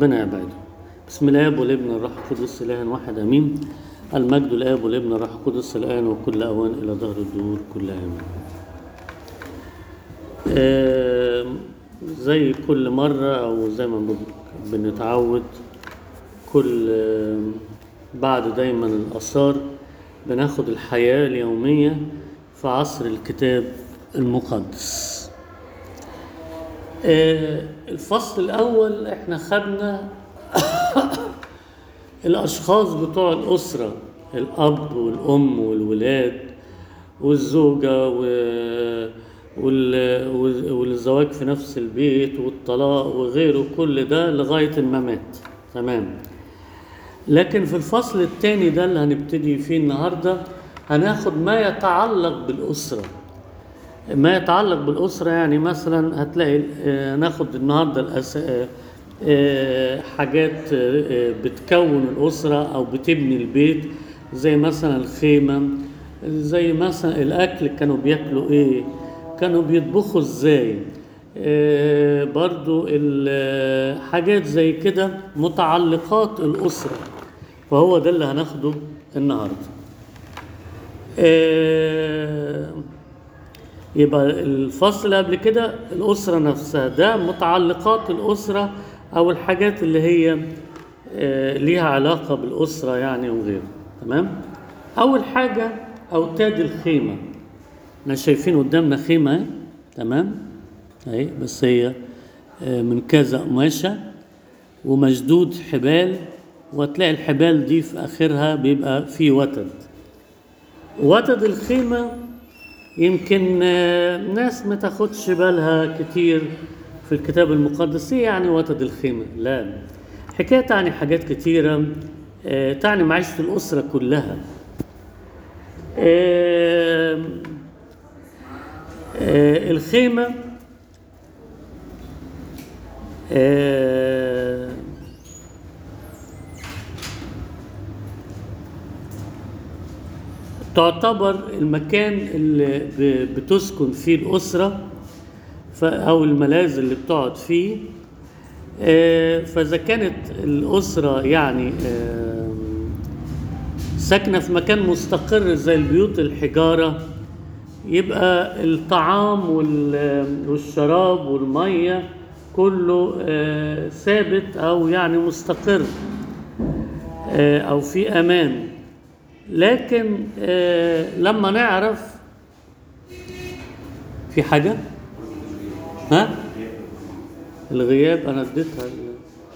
ربنا يبعده بسم الاب والابن والروح القدس اله واحد امين المجد الاب والابن والروح القدس الان وكل اوان الى ظهر الدهور كلها امين آم، زي كل مرة أو زي ما بن- بنتعود كل آم، بعد دايما الآثار بناخد الحياة اليومية في عصر الكتاب المقدس آه، الفصل الأول احنا خدنا الأشخاص بتوع الأسرة الأب والأم والولاد والزوجة و... وال... وال- والزواج في نفس البيت والطلاق وغيره كل ده لغاية الممات تمام لكن في الفصل الثاني ده اللي هنبتدي فيه النهاردة هناخد ما يتعلق بالأسرة ما يتعلق بالأسرة يعني مثلا هتلاقي آه، ناخد النهاردة الأس... آه، آه، حاجات آه، آه، بتكون الأسرة أو بتبني البيت زي مثلا الخيمة زي مثلا الأكل كانوا بياكلوا إيه كانوا بيطبخوا إزاي آه، برضو ال- حاجات زي كده متعلقات الأسرة فهو ده اللي هناخده النهارده آه، يبقى الفصل اللي قبل كده الأسرة نفسها ده متعلقات الأسرة أو الحاجات اللي هي آه، ليها علاقة بالأسرة يعني وغيره تمام أول حاجة أوتاد الخيمة احنا شايفين قدامنا خيمة اهي، تمام اهي بس هي آه، من كذا قماشة ومشدود حبال وتلاقي الحبال دي في آخرها بيبقى فيه وتد وتد الخيمة يمكن آه، ناس ما تاخدش بالها كتير في الكتاب المقدس إيه يعني وتد الخيمة لا حكاية تعني حاجات كتيرة آه، تعني معيشة الأسرة كلها آه، آه، الخيمة آه، تعتبر المكان اللي ب- بتسكن فيه الأسرة ف- أو الملاذ اللي بتقعد فيه آه، فإذا كانت الأسرة يعني آه، ساكنة في مكان مستقر زي البيوت الحجارة يبقى الطعام وال- والشراب والمية كله آه، ثابت أو يعني مستقر آه، أو في أمان لكن آه، لما نعرف في حاجة ها الغياب أنا اديتها ال-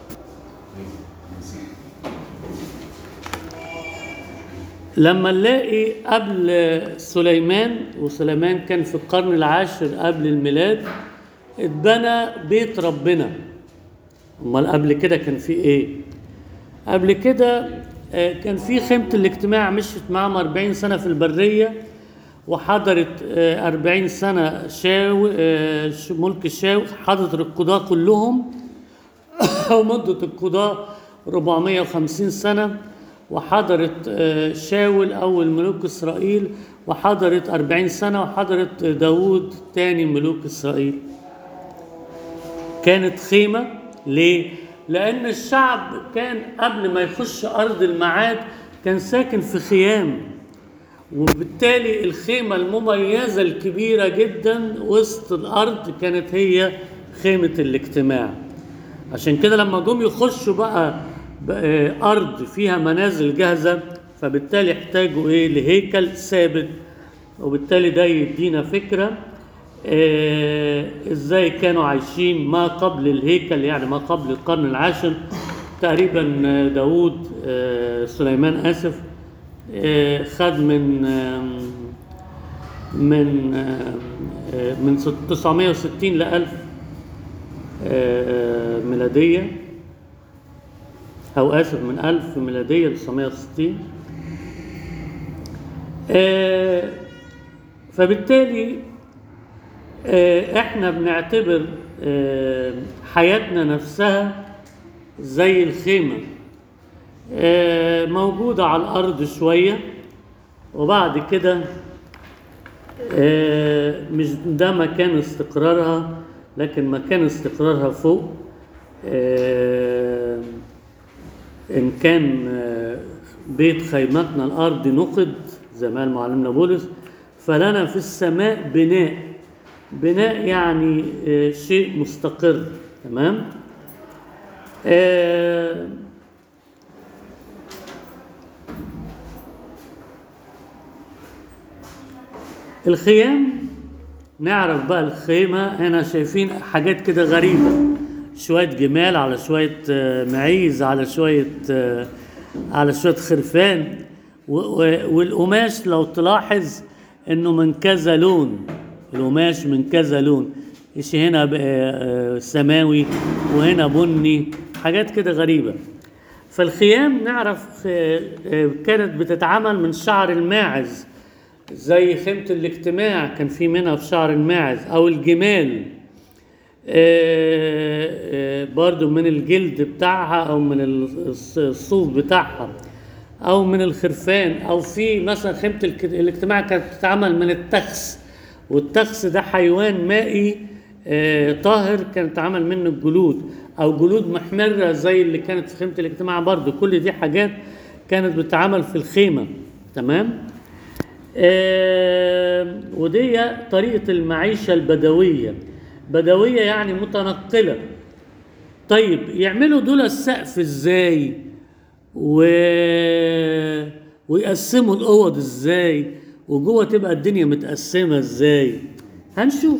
لما نلاقي قبل سليمان وسليمان كان في القرن العاشر قبل الميلاد اتبنى بيت ربنا امال قبل كده كان في ايه قبل كده آه، كان في خيمة الاجتماع مشيت معاهم 40 سنة في البرية وحضرت آه، 40 سنة شاو آه، ش- ملك الشاو حضرت القضاة كلهم ومدة القضاء 450 سنة وحضرت آه، شاول أول ملوك إسرائيل وحضرت 40 سنة وحضرت داوود تاني ملوك إسرائيل كانت خيمة ليه؟ لأن الشعب كان قبل ما يخش أرض المعاد كان ساكن في خيام وبالتالي الخيمة المميزة الكبيرة جدا وسط الأرض كانت هي خيمة الاجتماع عشان كده لما جم يخشوا بقى بقى أرض فيها منازل جاهزة فبالتالي احتاجوا إيه لهيكل ثابت وبالتالي ده يدينا فكرة آه ازاي كانوا عايشين ما قبل الهيكل يعني ما قبل القرن العاشر تقريبا آه، داوود آه سليمان اسف آه خد من آم، من آم، آه من 960 ل 1000 آه، ميلادية أو آسف من 1000 ميلادية ل 960 آه، فبالتالي آه، احنا بنعتبر آه، حياتنا نفسها زي الخيمة آه، موجودة على الأرض شوية وبعد كده آه، مش ده مكان استقرارها لكن مكان استقرارها فوق آه، إن كان آه، بيت خيمتنا الأرض نقد زي ما قال معلمنا بولس فلنا في السماء بناء بناء يعني آه، شيء مستقر تمام آه، الخيام نعرف بقى الخيمة هنا شايفين حاجات كده غريبة شوية جمال على شوية آه، معيز على شوية آه، على شوية خرفان و- و- والقماش لو تلاحظ انه من كذا لون القماش من كذا لون شيء هنا بقى، آه، سماوي وهنا بني حاجات كده غريبة فالخيام نعرف آه، آه، كانت بتتعمل من شعر الماعز زي خيمة الاجتماع كان في منها في شعر الماعز أو الجمال آه، آه، برضو من الجلد بتاعها أو من الص- الصوف بتاعها أو من الخرفان أو في مثلا خيمة الك- الاجتماع كانت بتتعمل من التخس والتخس ده حيوان مائي آه، طاهر كانت بتتعمل منه الجلود أو جلود محمرة زي اللي كانت في خيمة الاجتماع برضو كل دي حاجات كانت بتتعمل في الخيمة تمام؟ آه، ودي طريقة المعيشة البدوية بدوية يعني متنقلة طيب يعملوا دول السقف ازاي و... ويقسموا الأوض ازاي وجوه تبقى الدنيا متقسمة ازاي هنشوف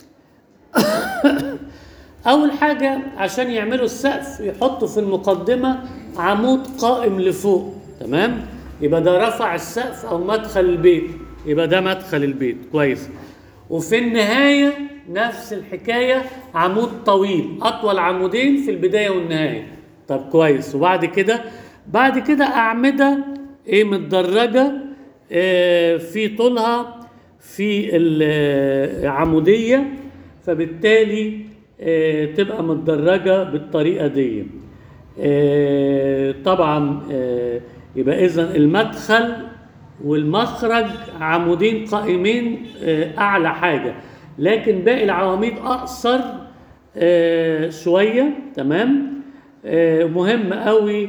أول حاجة عشان يعملوا السقف يحطوا في المقدمة عمود قائم لفوق تمام يبقى ده رفع السقف أو مدخل البيت يبقى ده مدخل البيت كويس وفي النهاية نفس الحكاية عمود طويل أطول عمودين في البداية والنهاية طب كويس وبعد كده بعد كده أعمدة إيه متدرجة آه، في طولها في العمودية فبالتالي آه، تبقى متدرجة بالطريقة دي آه، طبعا آه، يبقى إذا المدخل والمخرج عمودين قائمين آه، أعلى حاجة لكن باقي العواميد أقصر آه، شوية تمام آه، مهم قوي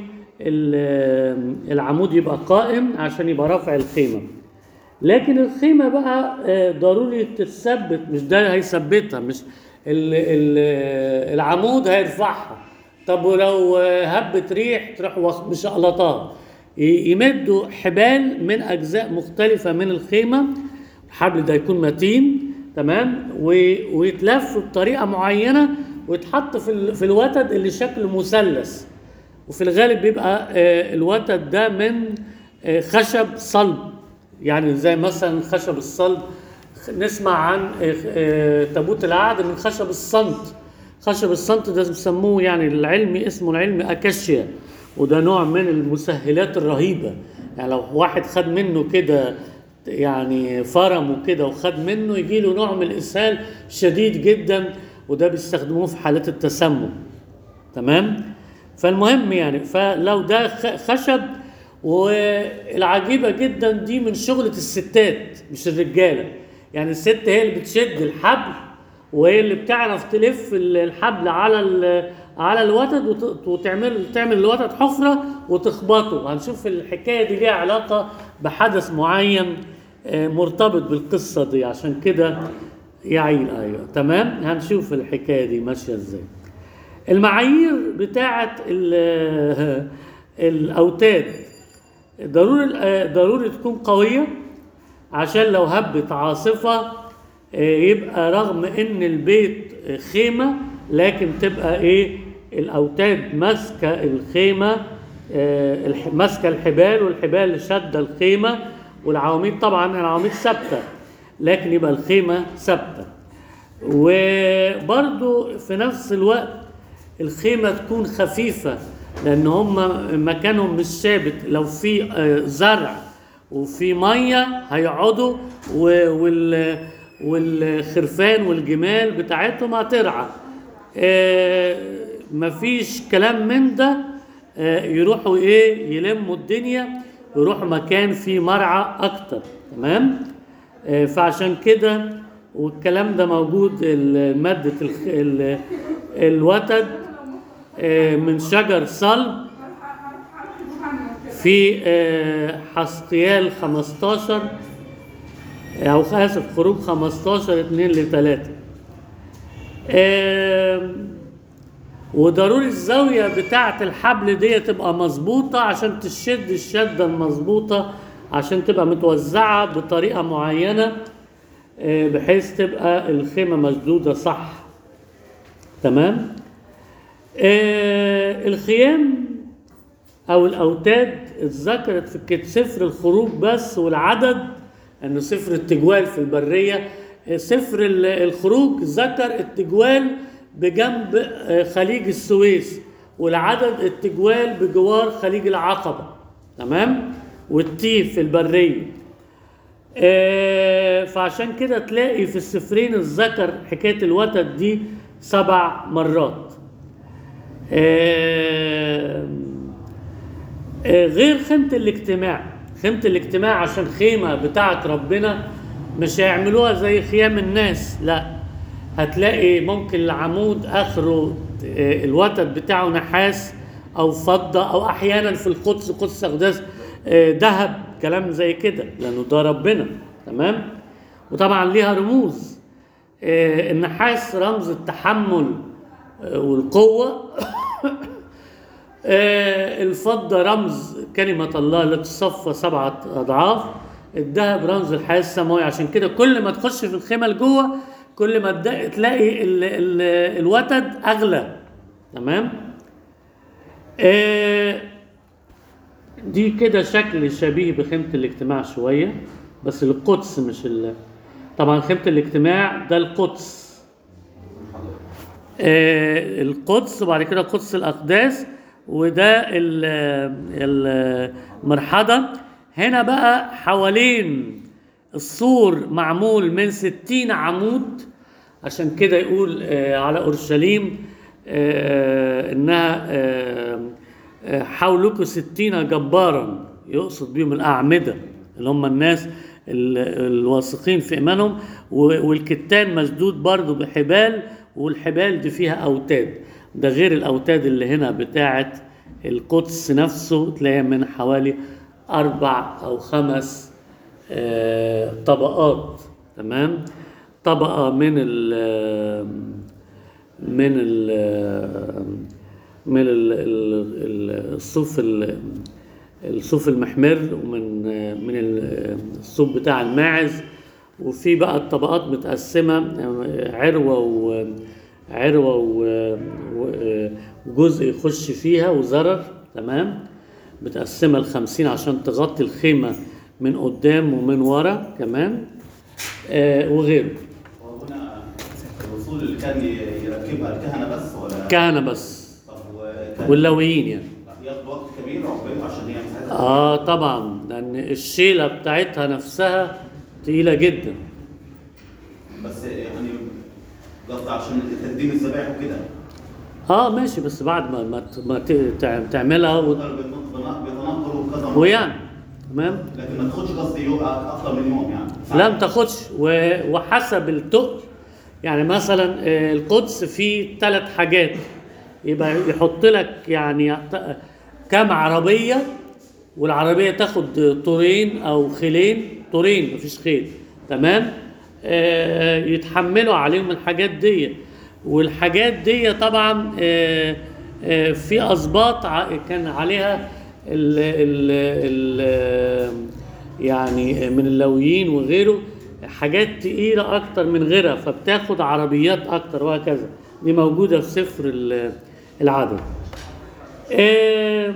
ال- العمود يبقى قائم عشان يبقى رافع الخيمة لكن الخيمة بقى آه، ضروري تتثبت مش ده هيثبتها مش ال ال العمود هيرفعها طب ولو آه، هبت ريح تروح واخ- مشقلطاها ي- يمدوا حبال من أجزاء مختلفة من الخيمة الحبل ده يكون متين تمام و- ويتلف بطريقة معينة ويتحط في ال- في الوتد اللي شكله مثلث وفي الغالب بيبقى آه، الوتد ده من آه، خشب صلب يعني زي مثلا خشب الصلب نسمع عن آه، آه، تابوت العهد من خشب الصمت خشب الصمت ده بيسموه يعني العلمي اسمه العلمي اكاشيا وده نوع من المسهلات الرهيبه يعني لو واحد خد منه كده يعني فرمه كده وخد منه يجي له نوع من الاسهال شديد جدا وده بيستخدموه في حالات التسمم تمام فالمهم يعني فلو ده خ- خشب والعجيبة جدا دي من شغلة الستات مش الرجالة يعني الست هي اللي بتشد الحبل وهي اللي بتعرف تلف ال- الحبل على ال- على الوتد وت- وتعمل تعمل الوتد حفرة وتخبطه هنشوف الحكاية دي ليها علاقة بحدث معين آه، مرتبط بالقصة دي عشان كده يعيل ايوه تمام هنشوف الحكاية دي ماشية ازاي المعايير بتاعة ال- الأوتاد ضروري ضروري تكون قوية عشان لو هبت عاصفة آه، يبقى رغم ان البيت خيمة لكن تبقى ايه الأوتاد ماسكة الخيمة آه، الح- ماسكة الحبال والحبال شادة الخيمة والعواميد طبعا العواميد ثابتة لكن يبقى الخيمة ثابتة وبرضو في نفس الوقت الخيمة تكون خفيفة لأن هم مكانهم مش ثابت لو في آه، زرع وفي مية هيقعدوا و- وال والخرفان والجمال بتاعتهم هترعى آه، مفيش كلام من ده آه، يروحوا ايه يلموا الدنيا يروحوا مكان فيه مرعى اكتر تمام آه، فعشان كده والكلام ده موجود ال- مادة الخ- ال- الوتد آه، من شجر صلب في آه، حسقيال 15 او اسف خروج 15 2 ل 3 وضروري الزاويه بتاعه الحبل دي تبقى مظبوطه عشان تشد الشده المظبوطه عشان تبقى متوزعه بطريقه معينه آه، بحيث تبقى الخيمه مشدوده صح تمام آه، الخيام او الاوتاد اتذكرت في كت- سفر الخروج بس والعدد انه سفر التجوال في البريه سفر ال- الخروج ذكر التجوال بجنب آه، خليج السويس والعدد التجوال بجوار خليج العقبه تمام والتيه في البريه آه، فعشان كده تلاقي في السفرين الذكر حكايه الوتد دي سبع مرات آه، آه، غير خيمة الاجتماع خيمة الاجتماع عشان خيمة بتاعت ربنا مش هيعملوها زي خيام الناس لا هتلاقي ممكن العمود اخره آه، الوتد بتاعه نحاس او فضة او احيانا في القدس قدس اقداس آه، ذهب كلام زي كده لانه ده ربنا تمام وطبعا ليها رموز آه، النحاس رمز التحمل آه، والقوة آه، الفضة رمز كلمة الله التي تصفى سبعة أضعاف الذهب رمز الحياة السماوية عشان كده كل ما تخش في الخيمة لجوه كل ما تد- تلاقي ال ال الوتد أغلى تمام آه، دي كده شكل شبيه بخيمة الاجتماع شوية بس القدس مش ال طبعا خيمة الاجتماع ده القدس آه، القدس وبعد كده قدس الأقداس وده ال- المرحضة هنا بقى حوالين السور معمول من ستين عمود عشان كده يقول آه، على أورشليم آه، إنها آه، آه، حولكم ستين جبارا يقصد بيهم الأعمدة اللي هم الناس ال- الواثقين في إيمانهم و- والكتان مسدود برضو بحبال والحبال دي فيها أوتاد ده غير الأوتاد اللي هنا بتاعت القدس نفسه تلاقيها من حوالي أربع أو خمس آه، طبقات تمام طبقة من ال من ال من ال- ال- ال- الصوف ال- الصوف المحمر ومن من ال- الصوف بتاع الماعز وفي بقى الطبقات متقسمة عروة و عروة و- و- وجزء يخش فيها وزرر تمام متقسمة لخمسين عشان تغطي الخيمة من قدام ومن ورا كمان آه وغيره وهنا الوصول اللي كان يركبها الكهنه بس ولا كهنة بس طب وكان واللويين يعني ياخد وقت كبير عقبال عشان هي مساحتها اه طبعا لان الشيله بتاعتها نفسها تقيله جدا بس يعني قصدي عشان تقديم الذبائح وكده اه ماشي بس بعد ما ما, ت- ما ت- تع- تعملها و... بيتنقلوا كذا مرة. ويعني تمام لكن ما تاخدش قصدي يوم اكثر من يوم يعني لا ما تاخدش و... وحسب التقل يعني مثلا آه، القدس فيه ثلاث حاجات يبقى يحط لك يعني ت- كام عربيه والعربيه تاخد طورين او خيلين طورين مفيش خيل تمام آه، يتحملوا عليهم الحاجات دي والحاجات دي طبعا آه، آه، في اسباط ع- كان عليها ال ال ال يعني من اللويين وغيره حاجات تقيلة أكتر من غيرها فبتاخد عربيات أكتر وهكذا دي موجودة في سفر ال- العدد آه،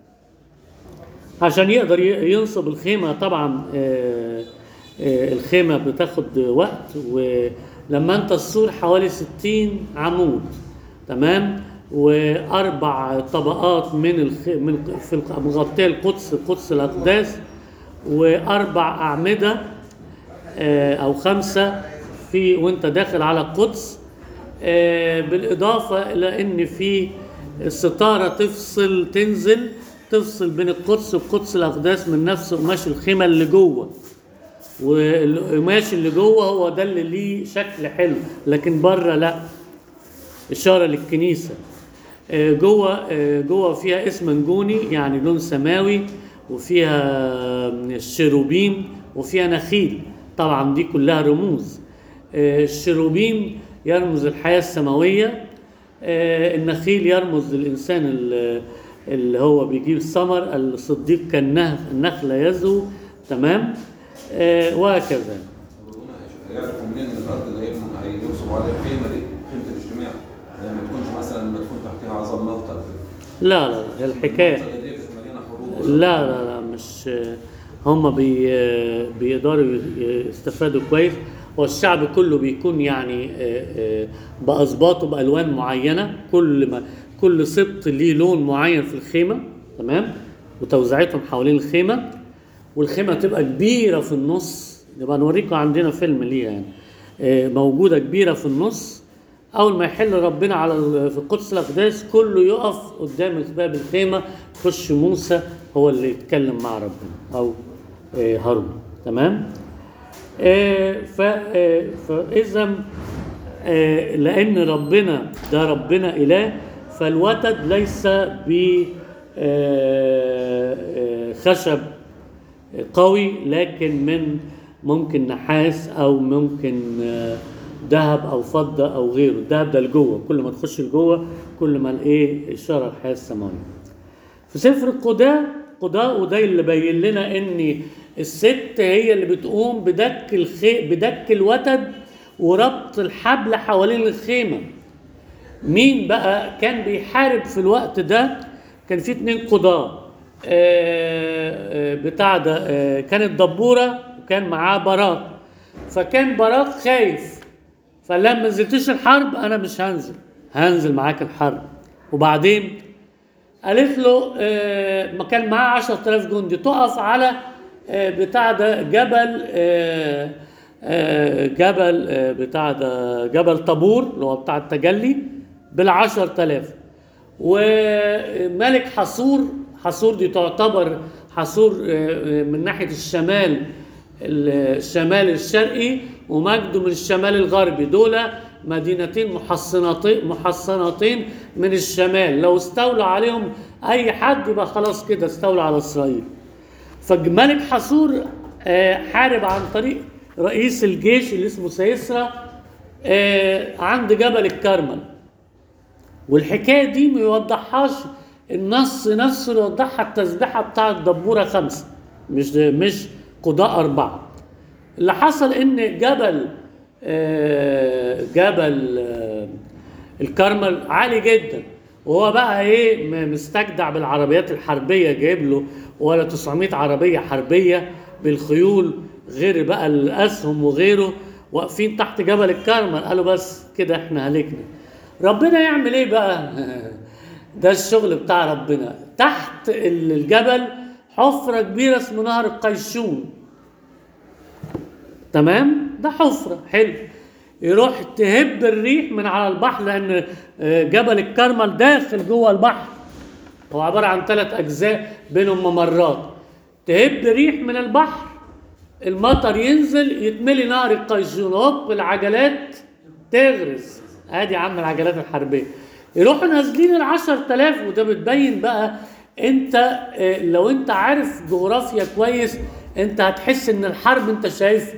عشان يقدر ي- ينصب الخيمة طبعا آه، آه، الخيمة بتاخد وقت ولما انت السور حوالي 60 عمود تمام واربع طبقات من الخ... من في الق- مغطيه القدس قدس الاقداس واربع اعمده آه، او خمسه في وانت داخل على القدس آه، بالاضافه الى ان في ستاره تفصل تنزل تفصل بين القدس وقدس الاقداس من نفس قماش الخيمه اللي جوه والقماش اللي جوه هو ده اللي ليه شكل حلو لكن بره لا اشاره للكنيسه آه، جوه آه، جوه فيها اسم نجوني يعني لون سماوي وفيها الشيروبيم وفيها نخيل طبعا دي كلها رموز آه، الشيروبيم يرمز الحياة السماوية آه، النخيل يرمز للإنسان ال- اللي هو بيجيب الثمر الصديق كالنخلة يزهو تمام آه، وهكذا ربنا يعرفوا منين ان الارض اللي هيبنوا هينصبوا عليها الخيمه دي خيمه الاجتماع يعني ما تكونش مثلا ما تكون تحتها عظم ملطه لا لا هي الحكاية المنطقة دي كانت مليانه حروب لا لا لا مش هم بي بيقدروا يستفادوا كويس والشعب كله بيكون يعني آه، آه، بأسباطه بألوان معينة كل ما كل سبط ليه لون معين في الخيمة تمام وتوزيعتهم حوالين الخيمة والخيمة تبقى كبيرة في النص نبقى نوريكم عندنا فيلم ليها يعني آه، موجودة كبيرة في النص اول ما يحل ربنا على ال- في القدس الاقداس كله يقف قدام باب الخيمه يخش موسى هو اللي يتكلم مع ربنا او آه، هارون تمام آه، ف آه، فاذا آه، لان ربنا ده ربنا اله فالوتد ليس ب آه، آه، خشب قوي لكن من ممكن نحاس او ممكن آه، ذهب او فضه او غيره الذهب ده لجوه كل ما تخش لجوه كل ما الايه اشاره الحياه السماويه في سفر القضاء قضاء وده اللي بين لنا ان الست هي اللي بتقوم بدك الخي بدك الوتد وربط الحبل حوالين الخيمه مين بقى كان بيحارب في الوقت ده كان في اتنين قضاة آه، آه، بتاع ده آه، كانت دبورة وكان معاه براق فكان براق خايف فقال لها ما نزلتش الحرب انا مش هنزل هنزل معاك الحرب وبعدين قالت له آه، ما كان معاه 10000 جندي تقف على آه، بتاع ده جبل آه، آه، جبل آه، بتاع ده جبل طابور اللي هو بتاع التجلي بالعشر تلاف وملك حصور حصور دي تعتبر حصور آه، آه، من ناحية الشمال الشمال الشرقي ومجده من الشمال الغربي دول مدينتين محصنتين محصنتين من الشمال لو استولى عليهم اي حد يبقى خلاص كده استولى على اسرائيل فملك حصور آه، حارب عن طريق رئيس الجيش اللي اسمه سيسرا آه، عند جبل الكرمل والحكايه دي ما يوضحهاش النص نفسه اللي يوضحها التسبيحه بتاع الدبوره خمسه مش مش قضاء اربعه اللي حصل ان جبل آه، جبل آه، الكرمل عالي جدا وهو بقى ايه م- مستجدع بالعربيات الحربيه جايب له ولا 900 عربيه حربيه بالخيول غير بقى الاسهم وغيره واقفين تحت جبل الكرمل قالوا بس كده احنا هلكنا ربنا يعمل ايه بقى ده الشغل بتاع ربنا تحت الجبل حفره كبيره اسمه نهر القيشون تمام ده حفرة حلو يروح تهب الريح من على البحر لأن آه، جبل الكرمل داخل جوه البحر هو عبارة عن ثلاث أجزاء بينهم ممرات تهب ريح من البحر المطر ينزل يتملي نهر القيشون هوب العجلات تغرز ادي يا عم العجلات الحربيه يروحوا نازلين العشر تلاف وده بتبين بقى انت آه، لو انت عارف جغرافيا كويس انت هتحس ان الحرب انت شايف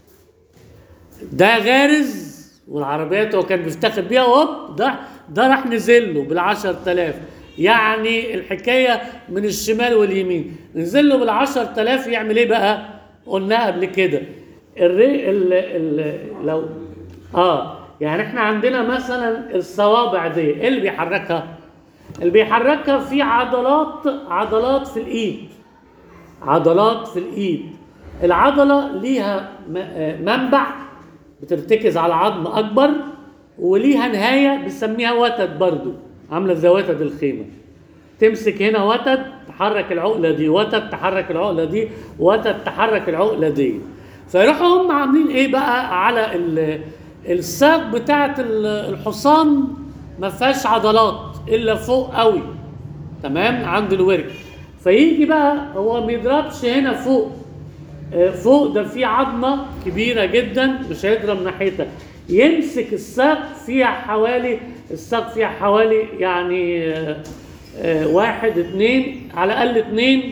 ده غارز والعربيات هو كان بيفتخر بيها هوب ده ده راح نزل له بالعشر تلاف يعني الحكاية من الشمال واليمين نزل له بالعشر تلاف يعمل ايه بقى قلناها قبل كده الري ال ال لو اه يعني احنا عندنا مثلا الصوابع دي ايه اللي بيحركها اللي بيحركها في عضلات عضلات في الايد عضلات في الايد العضله ليها م- آه، منبع بترتكز على عظم اكبر وليها نهايه بنسميها وتد برضو عامله زي وتد الخيمه تمسك هنا وتد تحرك العقله دي وتد تحرك العقله دي وتد تحرك العقله دي فيروحوا هم عاملين ايه بقى على ال- الساق بتاعه ال- الحصان ما فيهاش عضلات الا فوق قوي تمام عند الورك فيجي بقى هو ما يضربش هنا فوق آه، فوق ده في عظمه كبيره جدا مش هيضرب ناحيتها يمسك الساق فيها حوالي الساق فيها حوالي يعني آه، آه، واحد اتنين على الاقل اتنين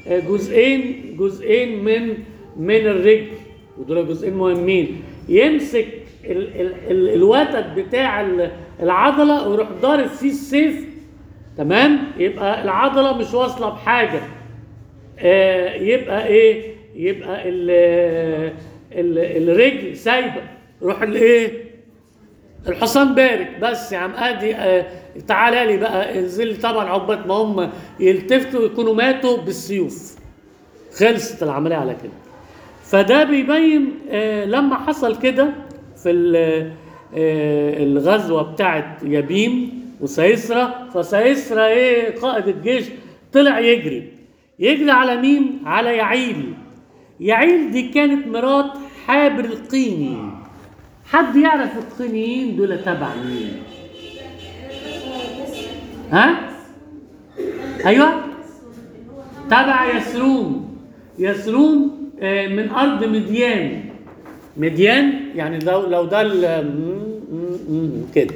آه، جزئين جزئين من من الرجل ودول جزئين مهمين يمسك ال ال ال الوتد بتاع ال- العضله ويروح ضارب فيه السيف تمام يبقى العضله مش واصله بحاجه آه، يبقى ايه يبقى ال ال الرجل سايبه روح الايه الحصان بارك بس يا عم ادي آه تعالى لي بقى انزل طبعا عقبات ما هم يلتفتوا يكونوا ماتوا بالسيوف خلصت العمليه على كده فده بيبين آه لما حصل كده في ال- آه الغزوه بتاعت يابين وسيسرا فسيسرا ايه قائد الجيش طلع يجري يجري على مين؟ على يعيل يعيل دي كانت مرات حابر القيني حد يعرف القينيين دول تبع مين؟ ها؟ ايوه تبع يسروم يسروم آه، من ارض مديان مديان يعني لو لو ده ال- م- م- م- كده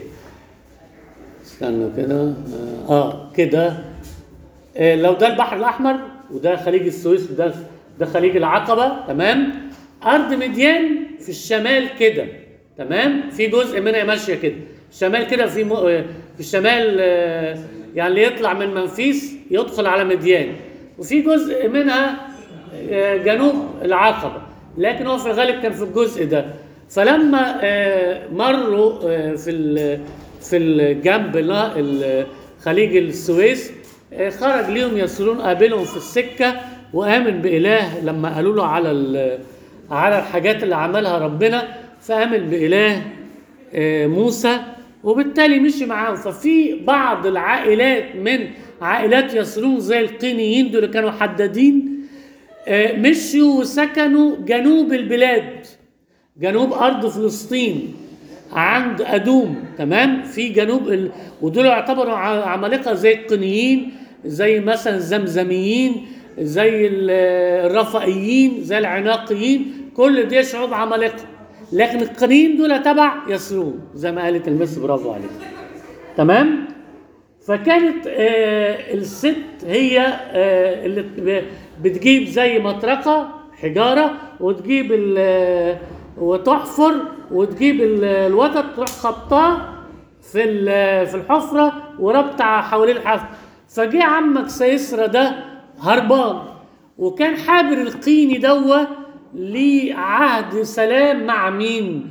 استنوا كده اه آه، كده آه، لو ده البحر الاحمر وده خليج السويس وده ده خليج العقبه تمام ارض مديان في الشمال كده تمام في جزء منها ماشيه كده الشمال كده في م... آه، في الشمال آه، يعني اللي يطلع من منفيس يدخل على مديان وفي جزء منها آه، جنوب العقبه لكن هو في الغالب كان في الجزء ده فلما آه، مروا آه، في ال- في الجنب لا- ال- خليج السويس آه، خرج ليهم يسرون قابلهم في السكه وامن باله لما قالوا له على ال- على الحاجات اللي عملها ربنا فامن باله آه، موسى وبالتالي مشي معاهم ففي بعض العائلات من عائلات يسرون زي القينيين دول كانوا حدادين آه، مشوا وسكنوا جنوب البلاد جنوب ارض فلسطين عند ادوم تمام في جنوب ال... ودول يعتبروا ع- عمالقه زي القنيين زي مثلا الزمزميين زي ال- الرفائيين زي العناقيين كل دي شعوب عمالقه لكن القنيين دول تبع يسرون زي ما قالت المس برافو عليك تمام فكانت آه الست هي آه اللي ب- بتجيب زي مطرقه حجاره وتجيب ال- وتحفر وتجيب ال- الوتد تروح خبطاه في ال- في الحفره وربطها حوالين الحفر فجه عمك سيسرا ده هربان وكان حابر القيني دوا ليه عهد سلام مع مين؟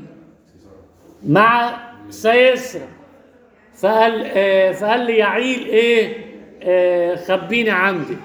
مع سيسرا فقال آه فقال لي يعيل ايه آه خبيني عندي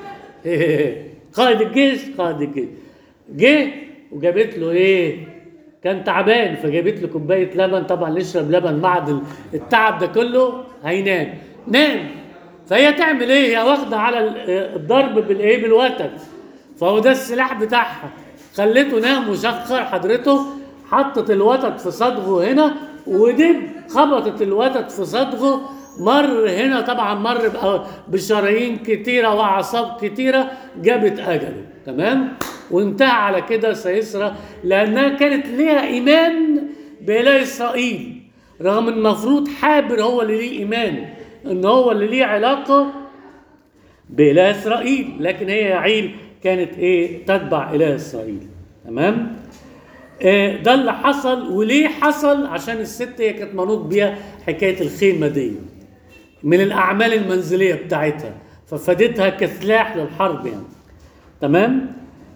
قائد الجيش قائد الجيش جه وجابت له ايه كان تعبان فجابت له كوبايه لبن طبعا يشرب لبن بعد التعب ده كله هينام نام فهي تعمل ايه هي واخده على ال- آه، الضرب بالايه بالوتد فهو ده السلاح بتاعها خليته نام وشخر حضرته حطت الوتد في صدغه هنا ودب خبطت الوتد في صدغه مر هنا طبعا مر بأ- بشرايين كتيرة وأعصاب كتيرة جابت أجله تمام وانتهى على كده سيسرى لأنها كانت ليها إيمان بإله إسرائيل رغم إن المفروض حابر هو اللي ليه إيمان إن هو اللي ليه علاقة بإله إسرائيل لكن هي يعيل كانت إيه تتبع إله إسرائيل تمام آه، ده اللي حصل وليه حصل عشان الست هي كانت منوط بيها حكاية الخيمة دي من الأعمال المنزلية بتاعتها ففادتها كسلاح للحرب يعني تمام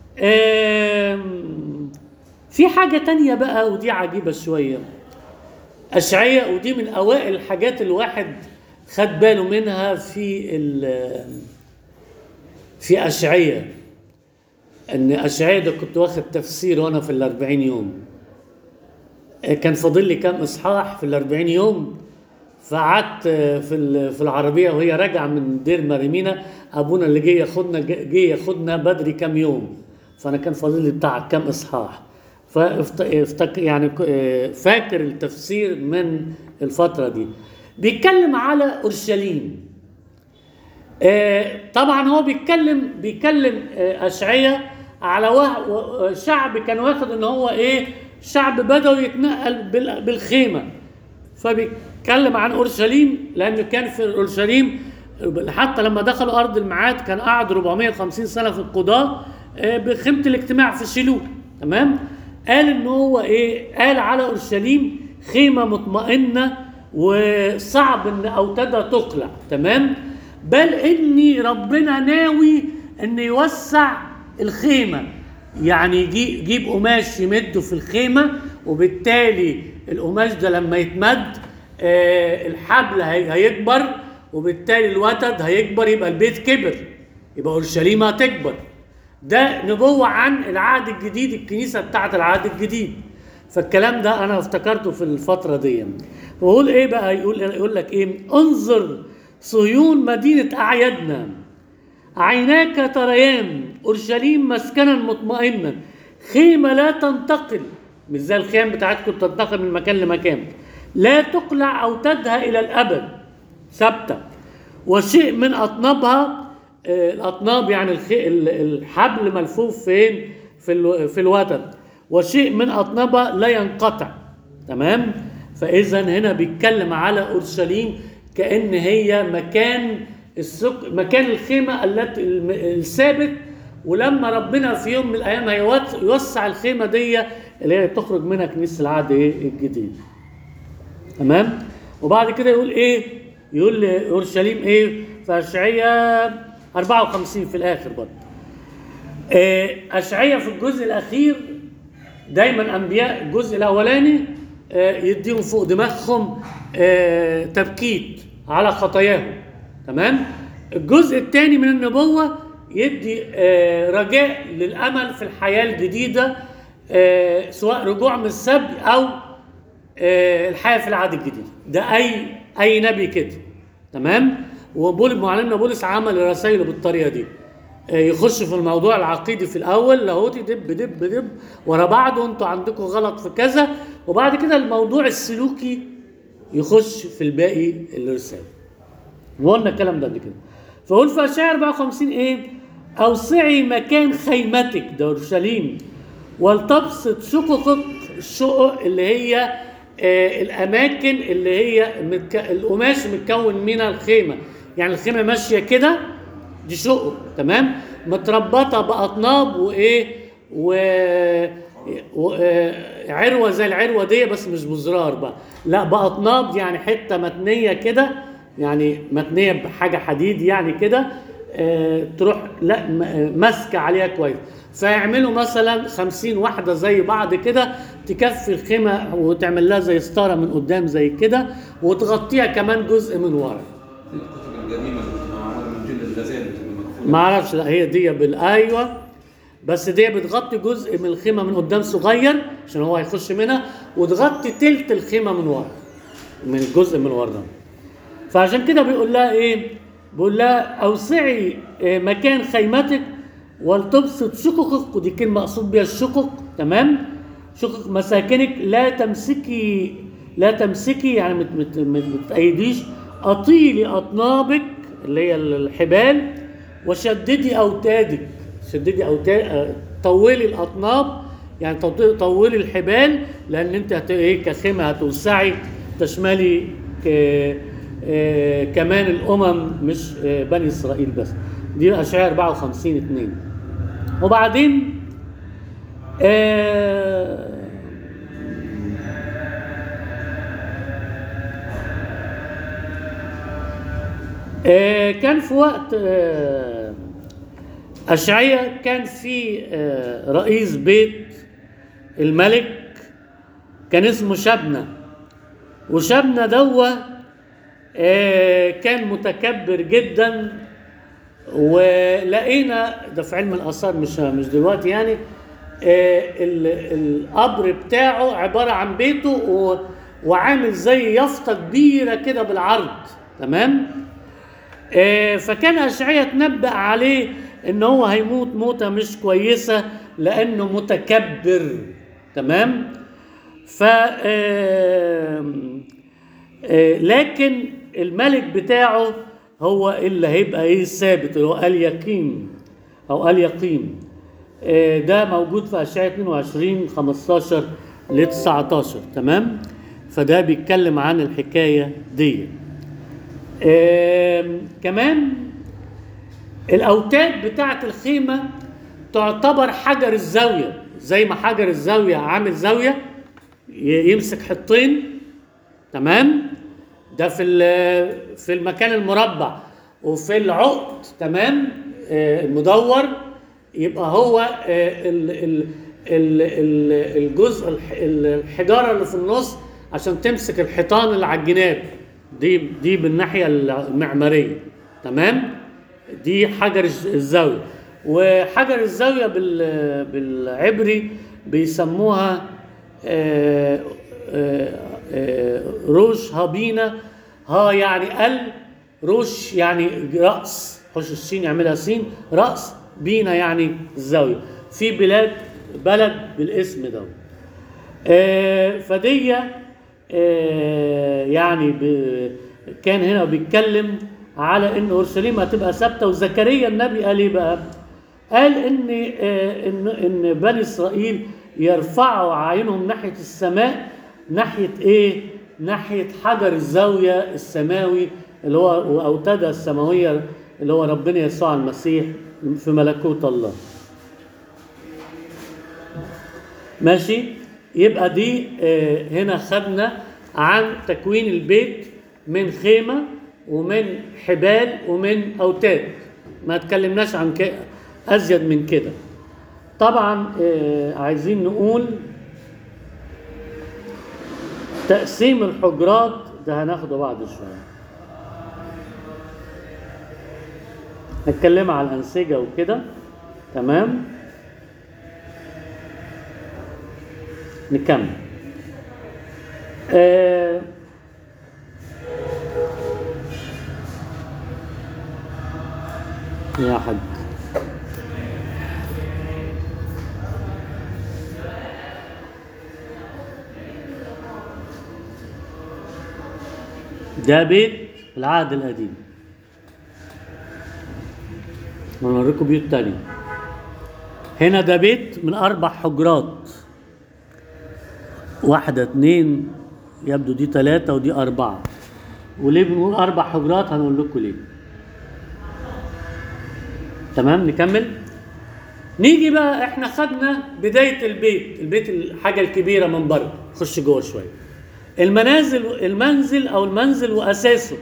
آم، في حاجة تانية بقى ودي عجيبة شوية أشعية ودي من أوائل الحاجات الواحد خد باله منها في ال- في أشعية ان اشعياء ده كنت واخد تفسير وانا في الأربعين يوم كان فاضل لي كام اصحاح في الأربعين يوم فقعدت في ال- في العربيه وهي راجعه من دير مريمينا ابونا اللي جه ياخدنا جه ياخدنا بدري كام يوم فانا كان فاضل لي بتاع كام اصحاح فافتك يعني ك- فاكر التفسير من الفتره دي بيتكلم على اورشليم آه، طبعا هو بيتكلم بيتكلم آه، اشعياء على وه- و- شعب كان واخد ان هو ايه شعب بدوي يتنقل بال- بالخيمه فبيتكلم عن اورشليم لانه كان في اورشليم حتى لما دخلوا ارض الميعاد كان قعد 450 سنه في القضاه آه، بخيمه الاجتماع في شيلوه تمام قال ان هو ايه قال على اورشليم خيمه مطمئنه وصعب ان اوتادها تقلع تمام بل اني ربنا ناوي ان يوسع الخيمه يعني يجي- يجيب قماش يمده في الخيمه وبالتالي القماش ده لما يتمد آه، الحبل هي- هيكبر وبالتالي الوتد هيكبر يبقى البيت كبر يبقى اورشليم هتكبر ده نبوة عن العهد الجديد الكنيسة بتاعت العهد الجديد فالكلام ده انا افتكرته في الفترة دي ويقول ايه بقى يقول يقول لك ايه انظر صهيون مدينة اعيادنا عيناك تريان اورشليم مسكنا مطمئنا خيمة لا تنتقل مش زي الخيام بتاعتكم بتنتقل من مكان لمكان لا تقلع او تدهى الى الابد ثابته وشيء من اطنابها آه، الاطناب يعني الخي- ال- الحبل ملفوف فين في الو- في الوتد وشيء من اطنابها لا ينقطع تمام فاذا هنا بيتكلم على اورشليم كان هي مكان السك... مكان الخيمه التي الم- الثابت ولما ربنا في يوم من الايام هيوت- يوسع الخيمه دي اللي هي تخرج منها كنيسه العهد إيه؟ الجديد تمام وبعد كده يقول ايه يقول اورشليم ايه في اشعياء 54 في الاخر برضه آه، اشعياء في الجزء الاخير دايما انبياء الجزء الاولاني آه، يديهم فوق دماغهم آه، تبكيت على خطاياهم تمام الجزء الثاني من النبوه يدي آه، رجاء للامل في الحياه الجديده آه، سواء رجوع من السبي او آه، الحياه في العهد الجديد ده اي اي نبي كده تمام وبول معلمنا بولس عمل رسائله بالطريقه دي آه، يخش في الموضوع العقيدي في الاول لاهوتي دب دب دب ورا بعض وانتوا عندكم غلط في كذا وبعد كده الموضوع السلوكي يخش في الباقي الرساله وقلنا الكلام ده قبل كده فقول في اشعياء 54 ايه اوسعي مكان خيمتك ده اورشليم ولتبسط شققك الشقق اللي هي آه الاماكن اللي هي متك... القماش متكون منها الخيمه يعني الخيمه ماشيه كده دي شقق تمام متربطه باطناب وايه و و- آه، عروه زي العروه دي بس مش بزرار بقى لا باطناب يعني حته متنيه كده يعني متنيه بحاجه حديد يعني كده آه، تروح لا م- آه، ماسكه عليها كويس فيعملوا مثلا خمسين واحدة زي بعض كده تكفي الخيمة وتعمل لها زي ستارة من قدام زي كده وتغطيها كمان جزء من ورا الكتب القديمه اللي بتبقى معموله من جلد الغزال بتبقى مقفوله ما اعرفش لا هي دي بالايوه بس دي بتغطي جزء من الخيمه من قدام صغير عشان هو هيخش منها وتغطي تلت الخيمه من ورا من الجزء من ورا فعشان كده بيقول لها ايه بيقول لها اوسعي آه، مكان خيمتك ولتبسط شققك ودي كلمه مقصود بها الشقق تمام شقق مساكنك لا تمسكي لا تمسكي يعني مت مت مت متأيديش اطيلي اطنابك اللي هي الحبال وشددي اوتادك شددي اوتاد طولي الاطناب يعني طو- طولي الحبال لان انت هت... ايه كخيمه هتوسعي تشملي ك... آه، كمان الامم مش آه، بني اسرائيل بس دي اشعياء 54 2 وبعدين آه آه كان في وقت آه أشعية كان في آه رئيس بيت الملك كان اسمه شبنة وشبنة دوا آه كان متكبر جدا ولقينا ده في علم الآثار مش مش دلوقتي يعني آه ال- القبر بتاعه عبارة عن بيته و- وعامل زي يافطة كبيرة كده بالعرض تمام؟ آه، فكان أشعية تنبأ عليه إن هو هيموت موتة مش كويسة لأنه متكبر تمام ف آه، آه، لكن الملك بتاعه هو اللي هيبقى ايه الثابت اللي هو اليقيم او اليقيم آه، ده موجود في اشعياء 22 15 ل 19 تمام فده بيتكلم عن الحكايه دي آم، كمان الاوتاد بتاعه الخيمه تعتبر حجر الزاويه زي ما حجر الزاويه عامل زاويه ي- يمسك حطين تمام ده في ال- في المكان المربع وفي العقد تمام آه، المدور يبقى هو آه، ال- ال- ال- ال- الجزء الح- الحجاره اللي في النص عشان تمسك الحيطان اللي على الجناب دي دي بالناحيه المعماريه تمام دي حجر الز- الزاويه وحجر الزاويه بال- بالعبري بيسموها آه، آه، آه، روش هابينا ها يعني ال روش يعني رأس خش السين يعملها سين رأس بينا يعني الزاوية في بلاد بلد بالاسم ده آه، فدي آه، يعني ب- كان هنا بيتكلم على ان اورشليم هتبقى ثابته وزكريا النبي قال ايه بقى؟ قال ان آه، ان ان بني اسرائيل يرفعوا عينهم ناحيه السماء ناحيه ايه؟ ناحيه حجر الزاويه السماوي اللي هو واوتادها السماويه اللي هو ربنا يسوع المسيح في ملكوت الله. ماشي يبقى دي آه، هنا خدنا عن تكوين البيت من خيمة ومن حبال ومن أوتاد ما اتكلمناش عن كده أزيد من كده طبعا آه، عايزين نقول تقسيم الحجرات ده هناخده بعد شوية نتكلم على الأنسجة وكده تمام نكمل آه يا حاج ده بيت العهد القديم ونوريكم بيوت تانية هنا ده بيت من أربع حجرات واحدة اتنين يبدو دي تلاتة ودي أربعة وليه بنقول أربع حجرات هنقول لكم ليه تمام نكمل نيجي بقى احنا خدنا بداية البيت البيت الحاجة الكبيرة من بره خش جوه شوية المنازل المنزل أو المنزل وأساسه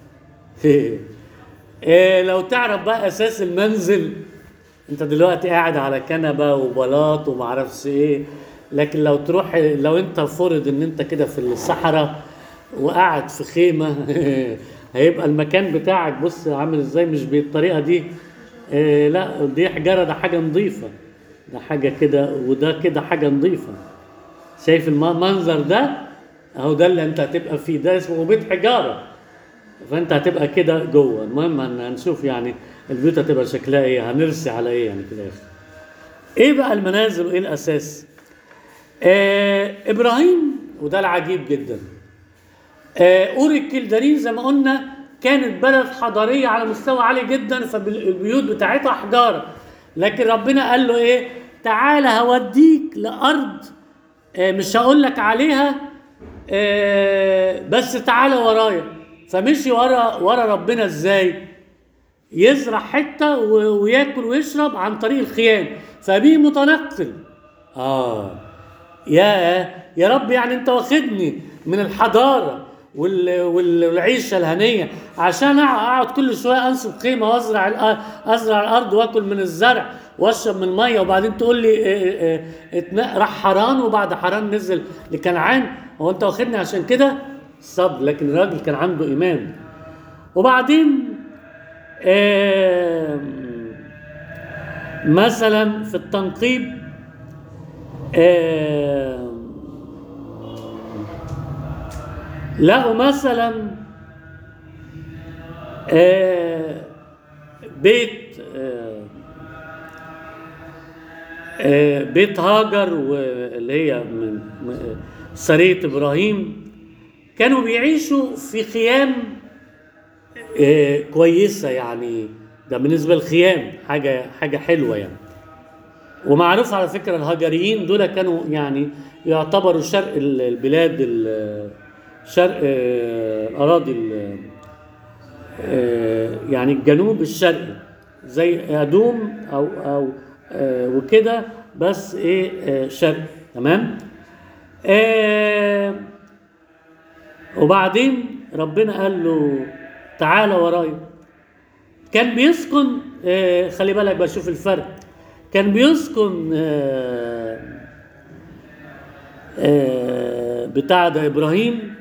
إيه لو تعرف بقى أساس المنزل انت دلوقتي قاعد على كنبه وبلاط ومعرفش ايه لكن لو تروح لو انت فرض ان انت كده في الصحراء وقاعد في خيمه هيبقى المكان بتاعك بص عامل ازاي مش بالطريقه دي اه لا دي حجاره ده حاجه نظيفه ده حاجه كده وده كده حاجه نظيفه شايف المنظر ده اهو ده اللي انت هتبقى فيه ده اسمه بيت حجاره فانت هتبقى كده جوه المهم هن- هنشوف يعني البيوت هتبقى شكلها ايه هنرسي على ايه يعني كده ايه بقى المنازل وايه الاساس آه ابراهيم وده العجيب جدا آه اوري الكلدانيين زي ما قلنا كانت بلد حضاريه على مستوى عالي جدا فالبيوت بتاعتها حجاره لكن ربنا قال له ايه تعالى هوديك لارض آه مش هقول لك عليها آه بس تعالى ورايا فمشي ورا ورا ربنا ازاي يزرع حته و- وياكل ويشرب عن طريق الخيام فبيه متنقل اه يا يا رب يعني انت واخدني من الحضاره وال- وال- والعيشه الهنيه عشان أع- اقعد كل شويه انصب خيمه وازرع الأ- ازرع الارض واكل من الزرع واشرب من الميه وبعدين تقول لي اه، اه، اه، اتنا- راح حران وبعد حران نزل لكنعان هو انت واخدني عشان كده صبر لكن الراجل كان عنده ايمان وبعدين آم، مثلا في التنقيب آم، لقوا مثلا آه، بيت آه، آه، بيت هاجر واللي هي من من- سرية إبراهيم كانوا بيعيشوا في خيام آه، كويسة يعني ده بالنسبة للخيام حاجة حاجة حلوة يعني ومعروف على فكرة الهاجريين دول كانوا يعني يعتبروا شرق ال- البلاد ال- شرق آه، الأراضي ال- آه، يعني الجنوب الشرقي زي ادوم او او آه، وكده بس ايه آه، شرقي تمام آه، وبعدين ربنا قال له تعالى ورايا كان بيسكن آه، خلي بالك بشوف الفرق كان بيسكن آه، آه، بتاع ده ابراهيم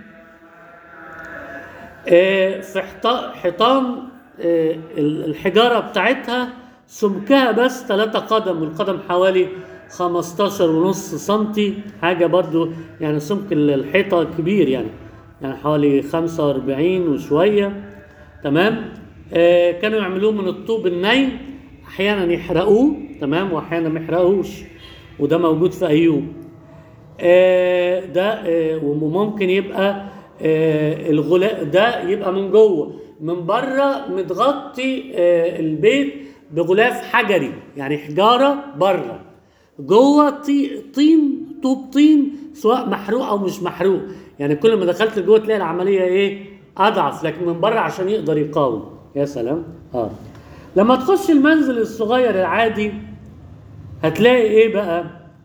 آه، في حيطان حيطان آه، الحجاره بتاعتها سمكها بس 3 قدم والقدم حوالي 15 ونص سنتي حاجه برضو يعني سمك الحيطه كبير يعني يعني حوالي 45 وشويه تمام آه كانوا يعملوه من الطوب الني احيانا يحرقوه تمام واحيانا ما يحرقوش وده موجود في ايوب آه، ده آه، وممكن يبقى آه، الغلاء ده يبقى من جوه من بره متغطي آه، البيت بغلاف حجري يعني حجاره بره جوه طي- طين طوب طين سواء محروق او مش محروق يعني كل ما دخلت جوه تلاقي العمليه ايه اضعف لكن من بره عشان يقدر يقاوم يا سلام اه لما تخش المنزل الصغير العادي هتلاقي ايه بقى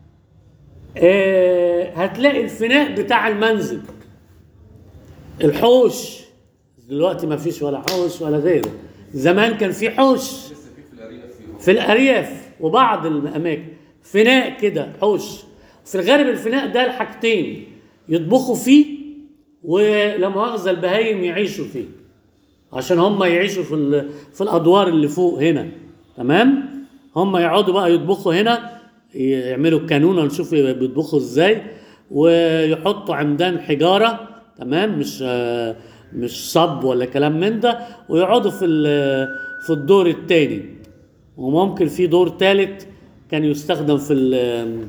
آه هتلاقي الفناء بتاع المنزل الحوش دلوقتي ما فيش ولا حوش ولا غيره زمان كان في حوش لسه في في الارياف فيهم في الارياف وبعض الاماكن فناء كده حوش في الغالب الفناء ده الحاجتين يطبخوا فيه ولا مؤاخذه البهايم يعيشوا فيه عشان هم يعيشوا في ال- في الادوار اللي فوق هنا تمام هم يقعدوا بقى يطبخوا هنا يعملوا الكانونه نشوف بيطبخوا ازاي ويحطوا عمدان حجاره تمام مش آه، مش صب ولا كلام من ده ويقعدوا في ال- في الدور الثاني وممكن في دور ثالث كان يستخدم في ال-